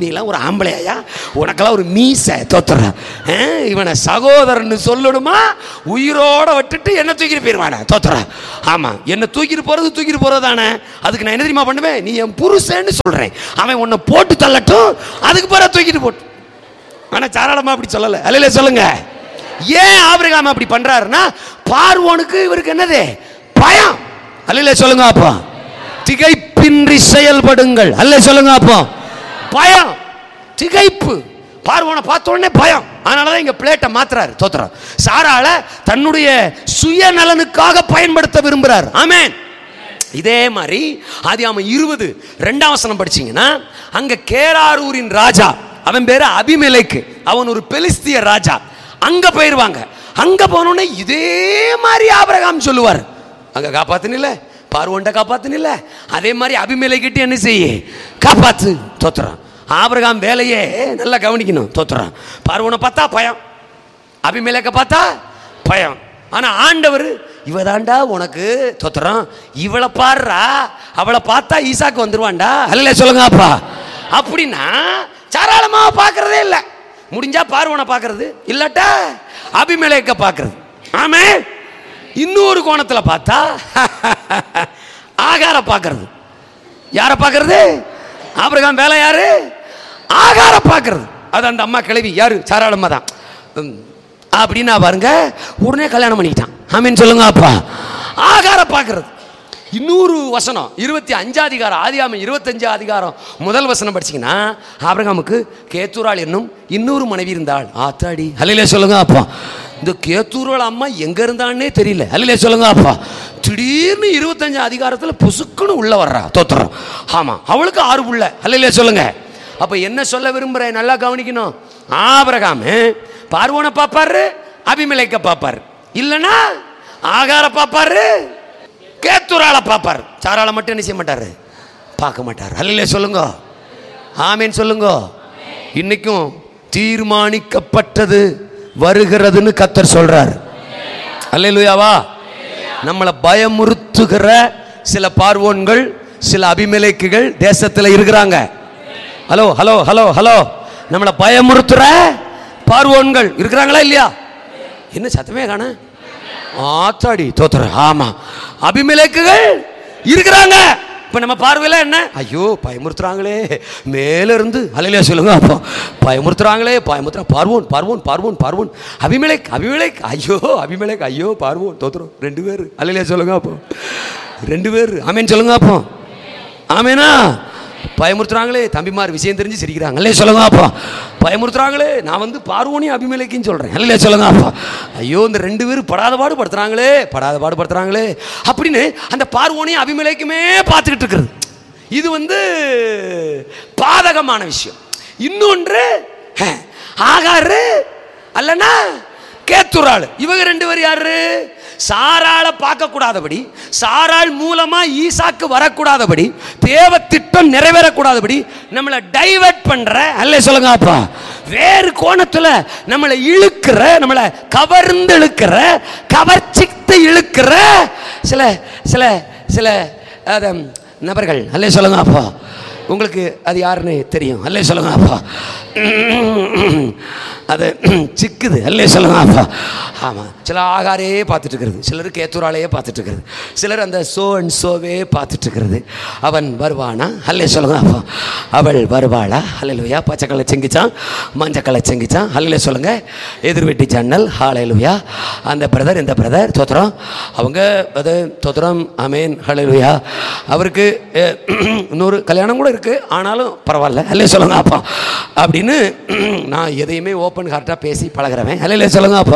நீலாம் ஒரு ஆம்பளையா உனக்கெல்லாம் ஒரு மீசை தோத்துற இவனை சகோதரன்னு சொல்லணுமா உயிரோட விட்டுட்டு என்ன தூக்கிட்டு போயிடுவானே தோத்துற ஆமாம் என்ன தூக்கிட்டு போகிறது தூக்கிட்டு போகிறது தானே அதுக்கு நான் என்ன தெரியுமா பண்ணுவேன் நீ என் புருஷன்னு சொல்கிறேன் அவன் உன்னை போட்டு தள்ளட்டும் அதுக்கு பிறகு தூக்கிட்டு போட்டு ஆனால் தாராளமாக அப்படி சொல்லலை அல்ல சொல்லுங்க ஏன் ஆபிரகாம் அப்படி பண்றாருன்னா பார்வோனுக்கு இவருக்கு என்னது பயம் அல்ல சொல்லுங்க அப்போ திகைப்பின்றி செயல்படுங்கள் அல்ல சொல்லுங்க அப்போ பயம் திகைப்பு பார்வோனை பார்த்த உடனே பயம் அதனால தான் இங்க பிளேட்டை மாத்துறாரு தோத்துறார் சாரால தன்னுடைய சுயநலனுக்காக பயன்படுத்த விரும்புறார் ஆமென் இதே மாதிரி ஆதியாம இருபது ரெண்டாம் வசனம் படிச்சீங்கன்னா அங்க கேராரூரின் ராஜா அவன் பேரு அபிமெலேக்கு அவன் ஒரு பெலிஸ்திய ராஜா அங்க போயிருவாங்க அங்க போனோடனே இதே மாதிரி ஆபிரகாம் சொல்லுவார் அங்க காப்பாத்துனில்ல பார்வோன்ட்ட காப்பாத்துனில்ல அதே மாதிரி அபிமெலேக்கிட்டு என்ன செய்ய காப்பாத்து தோத்துறான் ஆபிரகாம் வேலையே நல்லா கவனிக்கணும் தோத்துறான் பார்வோனை பார்த்தா பயம் அபிமேலக்க பார்த்தா பயம் ஆனா ஆண்டவர் இவதாண்டா உனக்கு தொத்துறான் இவளை பாடுறா அவளை பார்த்தா ஈசாக்கு வந்துருவான்டா அல்ல சொல்லுங்க அப்பா அப்படின்னா சாராளமா பார்க்கறதே இல்லை முடிஞ்சா பார்வனை பார்க்கறது இல்லாட்டா அபிமேலேக்க பார்க்கறது ஆமே இன்னொரு கோணத்துல பார்த்தா ஆகார பார்க்கறது யாரை பார்க்கறது ஆபிரகாம் வேலை யாரு ஆகார பார்க்கறது அது அந்த அம்மா கிளவி யாரு சாராளம்மா தான் உம், அப்படின்னா பாருங்க உடனே கல்யாணம் பண்ணிக்கிட்டான் ஆமீன் சொல்லுங்க அப்பா ஆகார பார்க்கறது இன்னொரு வசனம் இருபத்தி அஞ்சாம் அதிகாரம் ஆதியாம இருபத்தஞ்சு அதிகாரம் முதல் வசனம் படிச்சீங்கன்னா ஆபிரகாமுக்கு கேத்தூராள் என்னும் இன்னொரு மனைவி இருந்தாள் ஆத்தாடி அல்லையிலே சொல்லுங்க அப்பா இந்த கேத்தூராள் அம்மா எங்க இருந்தான்னே தெரியல அல்லையிலே சொல்லுங்க அப்பா திடீர்னு இருபத்தஞ்சு அதிகாரத்தில் புசுக்குன்னு உள்ள வர்றா தோத்துறோம் ஆமா அவளுக்கு ஆறு புள்ள அல்லையிலே சொல்லுங்க அப்ப என்ன சொல்ல விரும்புறேன் நல்லா கவனிக்கணும் ஆபிரகாமு பார்வோனை பார்ப்பாரு அபிமலைக்க பார்ப்பாரு இல்லைன்னா ஆகார பார்ப்பாரு கேத்துரால பார்ப்பார் சாரால மட்டும் என்ன செய்ய மாட்டாரு பார்க்க மாட்டார் அல்ல சொல்லுங்க ஆமேன் சொல்லுங்க இன்னைக்கும் தீர்மானிக்கப்பட்டது வருகிறதுன்னு கத்தர் சொல்றார் அல்லேலூயாவா நம்மளை பயமுறுத்துகிற சில பார்வோன்கள் சில அபிமலைக்குகள் தேசத்தில் இருக்கிறாங்க ஹலோ ஹலோ ஹலோ ஹலோ நம்மளை பயமுறுத்துற பார்வோன்கள் இருக்கிறாங்களா இல்லையா என்ன சத்தமே காண ஆத்தாடி தோத்துற ஆமா அபிமலேக்குகள் இருக்கிறாங்க இப்ப நம்ம பார்வையில என்ன ஐயோ பயமுறுத்துறாங்களே மேல இருந்து அலையில சொல்லுங்க அப்போ பயமுறுத்துறாங்களே பயமுறுத்துறா பார்வோன் பார்வோன் பார்வோன் பார்வோன் அபிமலேக் அபிமலேக் ஐயோ அபிமலேக் ஐயோ பார்வோன் தோத்துறோம் ரெண்டு பேர் அலையில சொல்லுங்க அப்போ ரெண்டு பேர் ஆமேன் சொல்லுங்க அப்போ ஆமேனா பயமுறுத்துறாங்களே தம்பிமார் விஷயம் தெரிஞ்சு சிரிக்கிறாங்க அல்லே சொல்லுங்க அப்பா பயமுறுத்துறாங்களே நான் வந்து பார்வோனி அபிமலைக்குன்னு சொல்றேன் அல்லே சொல்லுங்க அப்பா ஐயோ இந்த ரெண்டு பேரும் படாத பாடு படுத்துறாங்களே படாத பாடு படுத்துறாங்களே அப்படின்னு அந்த பார்வோனையும் அபிமலைக்குமே பார்த்துக்கிட்டு இருக்கிறது இது வந்து பாதகமான விஷயம் இன்னொன்று ஹ, ஆகாரு அல்லனா கேத்துராள் இவங்க ரெண்டு பேர் யாரு சாராள பார்க்க கூடாதபடி சாராள் மூலமா ஈசாக்கு வரக்கூடாதபடி தேவ திட்டம் நிறைவேறக்கூடாதபடி நம்மளை டைவர்ட் பண்ற அல்ல சொல்லுங்க அப்பா வேறு கோணத்துல நம்மளை இழுக்கிற நம்மளை கவர்ந்து இழுக்கிற கவர்ச்சித்து இழுக்கிற சில சில சில அத, நபர்கள் அல்ல சொல்லுங்க அப்பா உங்களுக்கு அது யாருன்னு தெரியும் அல்லே சொல்லுங்க அப்பா அது சிக்குது அல்லே சொல்லுங்க அப்பா ஆமாம் சில ஆகாரையே பார்த்துட்டு இருக்கிறது சிலர் கேத்தூராலையே பார்த்துட்டு இருக்கிறது சிலர் அந்த சோ அண்ட் சோவே பார்த்துட்டு இருக்கிறது அவன் வருவானா அல்லே சொல்லுங்க அப்பா அவள் வருவாளா அல்லையா பச்சை கலை செங்கிச்சான் மஞ்சள் கலை செங்கிச்சான் அல்லே சொல்லுங்க எதிர் வீட்டு ஜன்னல் ஹாலையிலுயா அந்த பிரதர் இந்த பிரதர் தோத்திரம் அவங்க அது தோத்திரம் அமேன் ஹalleluya அவருக்கு அஹ், இன்னொரு கல்யாணம் கூட இருக்கு ஆனாலும் பரவாயில்ல அல்லே சொல்லுங்க அப்பா அப்படின்னு நான் எதையுமே ஓப்பன் ஹார்ட்டாக பேசி பழகிறவன் அல்ல சொல்லுங்க அப்பா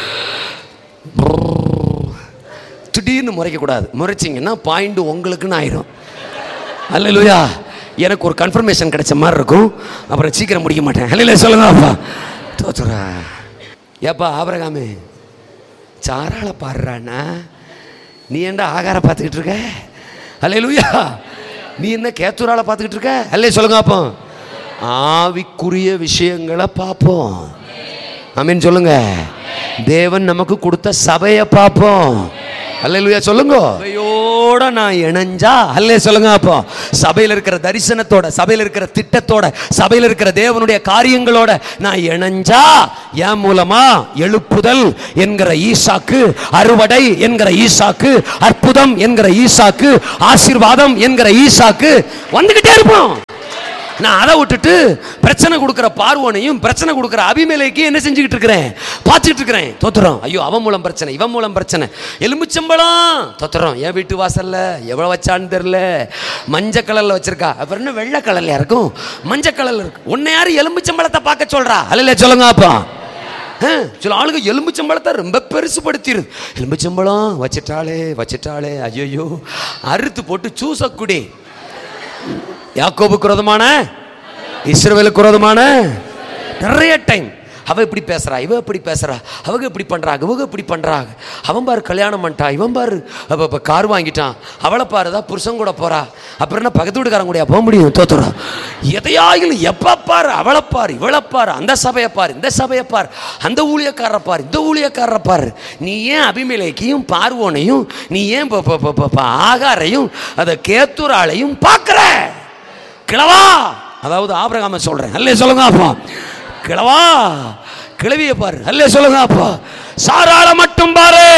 திடீர்னு முறைக்கக்கூடாது முறைச்சிங்கன்னா பாயிண்ட் உங்களுக்குன்னு ஆயிரும் அல்லையா எனக்கு ஒரு கன்ஃபர்மேஷன் கிடைச்ச மாதிரி இருக்கும் அப்புறம் சீக்கிரம் முடிக்க மாட்டேன் அல்ல சொல்லுங்க அப்பா தோத்துறா ஏப்பா ஆபரகாமே சாராள பாடுறானா நீ ஏன்டா ஆகார பார்த்துக்கிட்டு இருக்க அல்லேலூயா நீ என்ன கேத்தூரால பார்த்துக்கிட்டு இருக்க அல்லே சொல்லுங்க அப்போ ஆவிக்குரிய விஷயங்களை பார்ப்போம் ஆமீன் சொல்லுங்க தேவன் நமக்கு கொடுத்த சபையை பார்ப்போம் அல்லேலூயா சொல்லுங்க சபையோடு சபையோட நான் இணைஞ்சா அல்லே சொல்லுங்க அப்போ சபையில் இருக்கிற தரிசனத்தோட சபையில் இருக்கிற திட்டத்தோட சபையில் இருக்கிற தேவனுடைய காரியங்களோட நான் இணைஞ்சா என் மூலமா எழுப்புதல் என்கிற ஈசாக்கு அறுவடை என்கிற ஈசாக்கு அற்புதம் என்கிற ஈசாக்கு ஆசீர்வாதம் என்கிற ஈசாக்கு வந்துகிட்டே இருப்போம் நான் அதை விட்டுட்டு பிரச்சனை கொடுக்குற பார்வோனையும் பிரச்சனை கொடுக்குற அபிமேலைக்கு என்ன செஞ்சுக்கிட்டு இருக்கிறேன் பார்த்துக்கிட்டு இருக்கிறேன் தோத்துறோம் ஐயோ அவன் மூலம் பிரச்சனை இவன் மூலம் பிரச்சனை எலும்புச்சம்பளம் தோத்துறோம் என் வீட்டு வாசல்ல எவ்வளோ வச்சான்னு தெரில மஞ்சள் கலரில் வச்சிருக்கா அப்புறம் என்ன வெள்ளை கலர்ல இருக்கும் மஞ்சள் கலர்ல இருக்கு உன்னை யாரு எலும்புச்சம்பளத்தை பார்க்க சொல்றா அல்ல சொல்லுங்க அப்பா ஆ, சில ஆளுங்க எலும்புச்சம்பளத்தை ரொம்ப பெருசுபடுத்திடுது எலும்புச்சம்பளம் வச்சிட்டாளே வச்சிட்டாளே ஐயோ அறுத்து போட்டு சூச குடி யாக்கோபுக்கு விரோதமான இஸ்ரவேலுக்கு விரோதமான நிறைய டைம் அவ இப்படி பேசுறா இவ இப்படி பேசுறா அவங்க இப்படி பண்றாங்க இவங்க இப்படி பண்றாங்க அவன் பாரு கல்யாணம் பண்ணிட்டான் இவன் பாரு அப்ப இப்ப கார் வாங்கிட்டான் அவளை பாருதா புருஷன் கூட போறா அப்புறம் என்ன பக்கத்து வீட்டுக்காரங்க கூட போக முடியும் தோத்துறா எதையாயிலும் எப்ப பாரு அவளை பாரு இவளை பாரு அந்த சபையை பாரு இந்த சபையை பாரு அந்த ஊழியக்காரரை பாரு இந்த ஊழியக்காரரை பாரு நீ ஏன் அபிமேலைக்கையும் பார்வோனையும் நீ ஏன் ப- ப- ப- ப- ப- ஆகாரையும் அதை கேத்துராளையும் பார்க்குற கிழவா அதாவது ஆபிரகாம சொல்றேன் அல்லே சொல்லுங்க அப்பா கிழவா கிழவிய பாரு அல்லே சொல்லுங்க அப்பா சாராள மட்டும் பாரு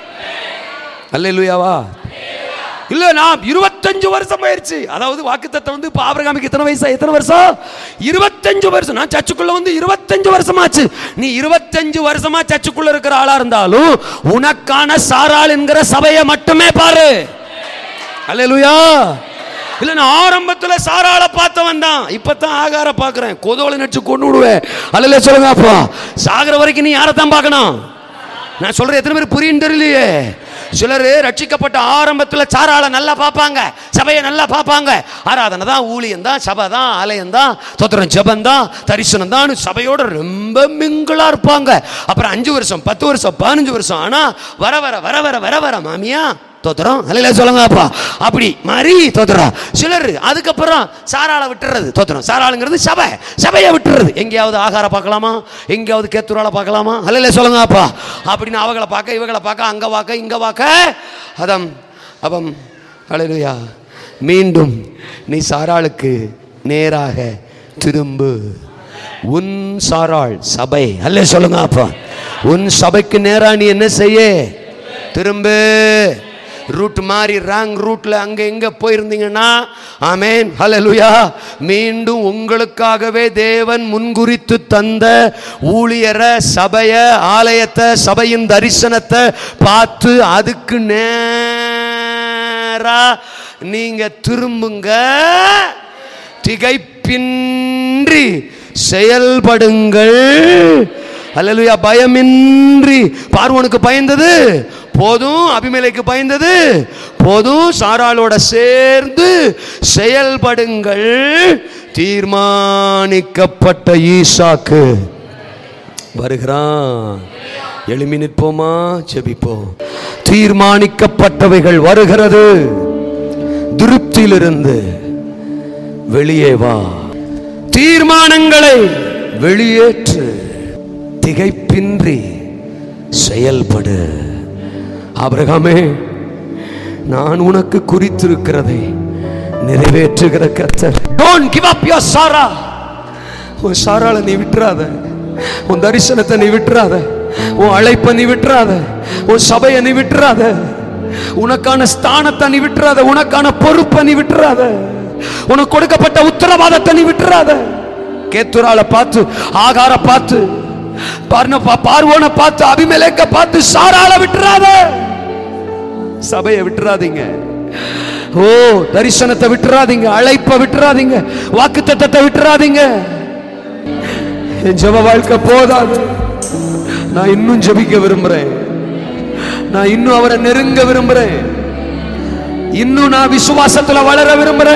அல்லே லூயாவா இல்ல நான் இருபத்தஞ்சு வருஷம் ஆயிருச்சு அதாவது வாக்குத்தத்தை வந்து இப்போ ஆபிரகாமுக்கு எத்தனை வயசா எத்தனை வருஷம் இருபத்தஞ்சு வருஷம் நான் சர்ச்சுக்குள்ள வந்து இருபத்தஞ்சு வருஷமாச்சு நீ இருபத்தஞ்சு வருஷமா சர்ச்சுக்குள்ள இருக்கிற ஆளா இருந்தாலும் உனக்கான சாராள் என்கிற சபையை மட்டுமே பாரு அல்லேலூயா இல்ல நான் ஆரம்பத்துல சாராள பார்த்தவன் தான் இப்பதான் ஆகார பார்க்கறேன் கொதோலை நடிச்சு கொண்டு விடுவேன் அல்ல சொல்லுங்க அப்பா சாகிற வரைக்கும் நீ யாரை தான் பார்க்கணும் நான் சொல்றேன் எத்தனை பேர் புரியும் தெரியலையே சிலர் ரட்சிக்கப்பட்ட ஆரம்பத்தில் சாராள நல்லா பார்ப்பாங்க சபையை நல்லா பார்ப்பாங்க ஆராதனை தான் ஊழியம் தான் சபை தான் ஆலயம் தான் தோத்திரம் ஜபம் தான் தரிசனம் தான் சபையோட ரொம்ப மிங்கிளா இருப்பாங்க அப்புறம் அஞ்சு வருஷம் பத்து வருஷம் பதினஞ்சு வருஷம் ஆனா வர வர வர வர வர வர மாமியா தோத்துறோம் அல்ல சொல்லுங்க அப்பா அப்படி மாதிரி தோத்துறோம் சிலர் அதுக்கப்புறம் சாராள விட்டுறது தோத்துறோம் சாராளுங்கிறது சபை சபையை விட்டுறது எங்கேயாவது ஆகார பார்க்கலாமா எங்கேயாவது கேத்துரால பார்க்கலாமா அல்ல சொல்லுங்க அப்பா அப்படின்னு அவங்கள பார்க்க இவங்களை பார்க்க அங்க பார்க்க இங்க பார்க்க அதம் அவம் அழலுயா மீண்டும் நீ சாராளுக்கு நேராக திரும்பு உன் சாராள் சபை அல்ல சொல்லுங்க அப்பா உன் சபைக்கு நேரா நீ என்ன செய்ய திரும்பு ரூட் மாறி ராங் ரூட்ல அங்க எங்க போயிருந்தீங்கன்னா ஆமேன் ஹalleluya மீண்டும் உங்களுக்காகவே தேவன் முன்குறித்து தந்த ஊழியரை சபைய ஆலயத்தை சபையின் தரிசனத்தை பார்த்து அதுக்கு நேரா நீங்க திரும்புங்க திகைப்பின்றி செயல்படுங்கள் அல்லேலூயா பயமின்றி பார்வோனுக்கு பயந்தது போதும் அபிமேலைக்கு பயந்தது போதும் சாராளோட சேர்ந்து செயல்படுங்கள் தீர்மானிக்கப்பட்ட ஈசாக்கு வருகிறான் எழுமி நிற்போமா செபிப்போம் தீர்மானிக்கப்பட்டவைகள் வருகிறது திருப்தியிலிருந்து வெளியே வா தீர்மானங்களை வெளியேற்று திகைப்பின்றி செயல்படு ஆபிரகாமே நான் உனக்கு குறித்திருக்கிறதை நிறைவேற்றுகிற கர்த்தர் don't give up your Sarah உன் சாராளை நீ விட்டுறாத உன் தரிசனத்தை நீ விட்டுறாத உன் அழைப்பை நீ விட்டுறாத உன் சபையை நீ விட்டுறாத உனக்கான ஸ்தானத்தை நீ விட்டுறாத உனக்கான பொறுப்பை நீ விட்டுறாத உனக்கு கொடுக்கப்பட்ட உத்தரவாதத்தை நீ விட்டுறாத கேத்துரால பார்த்து ஆகார பார்த்து பார்ன பார்வோனை பார்த்து அபிமேலேக்க பார்த்து சாராள விட்டுறாத சபையை விட்டுறாதீங்க ஓ தரிசனத்தை விட்டுறாதீங்க அழைப்பை விட்டுறாதீங்க வாக்குத்தத்தத்தை விட்டுறாதீங்க என் ஜெப வாழ்க்கை போதாது நான் இன்னும் ஜெபிக்க விரும்புறேன் நான் இன்னும் அவரை நெருங்க விரும்புறேன் இன்னும் நான் விசுவாசத்துல வளர விரும்புறேன்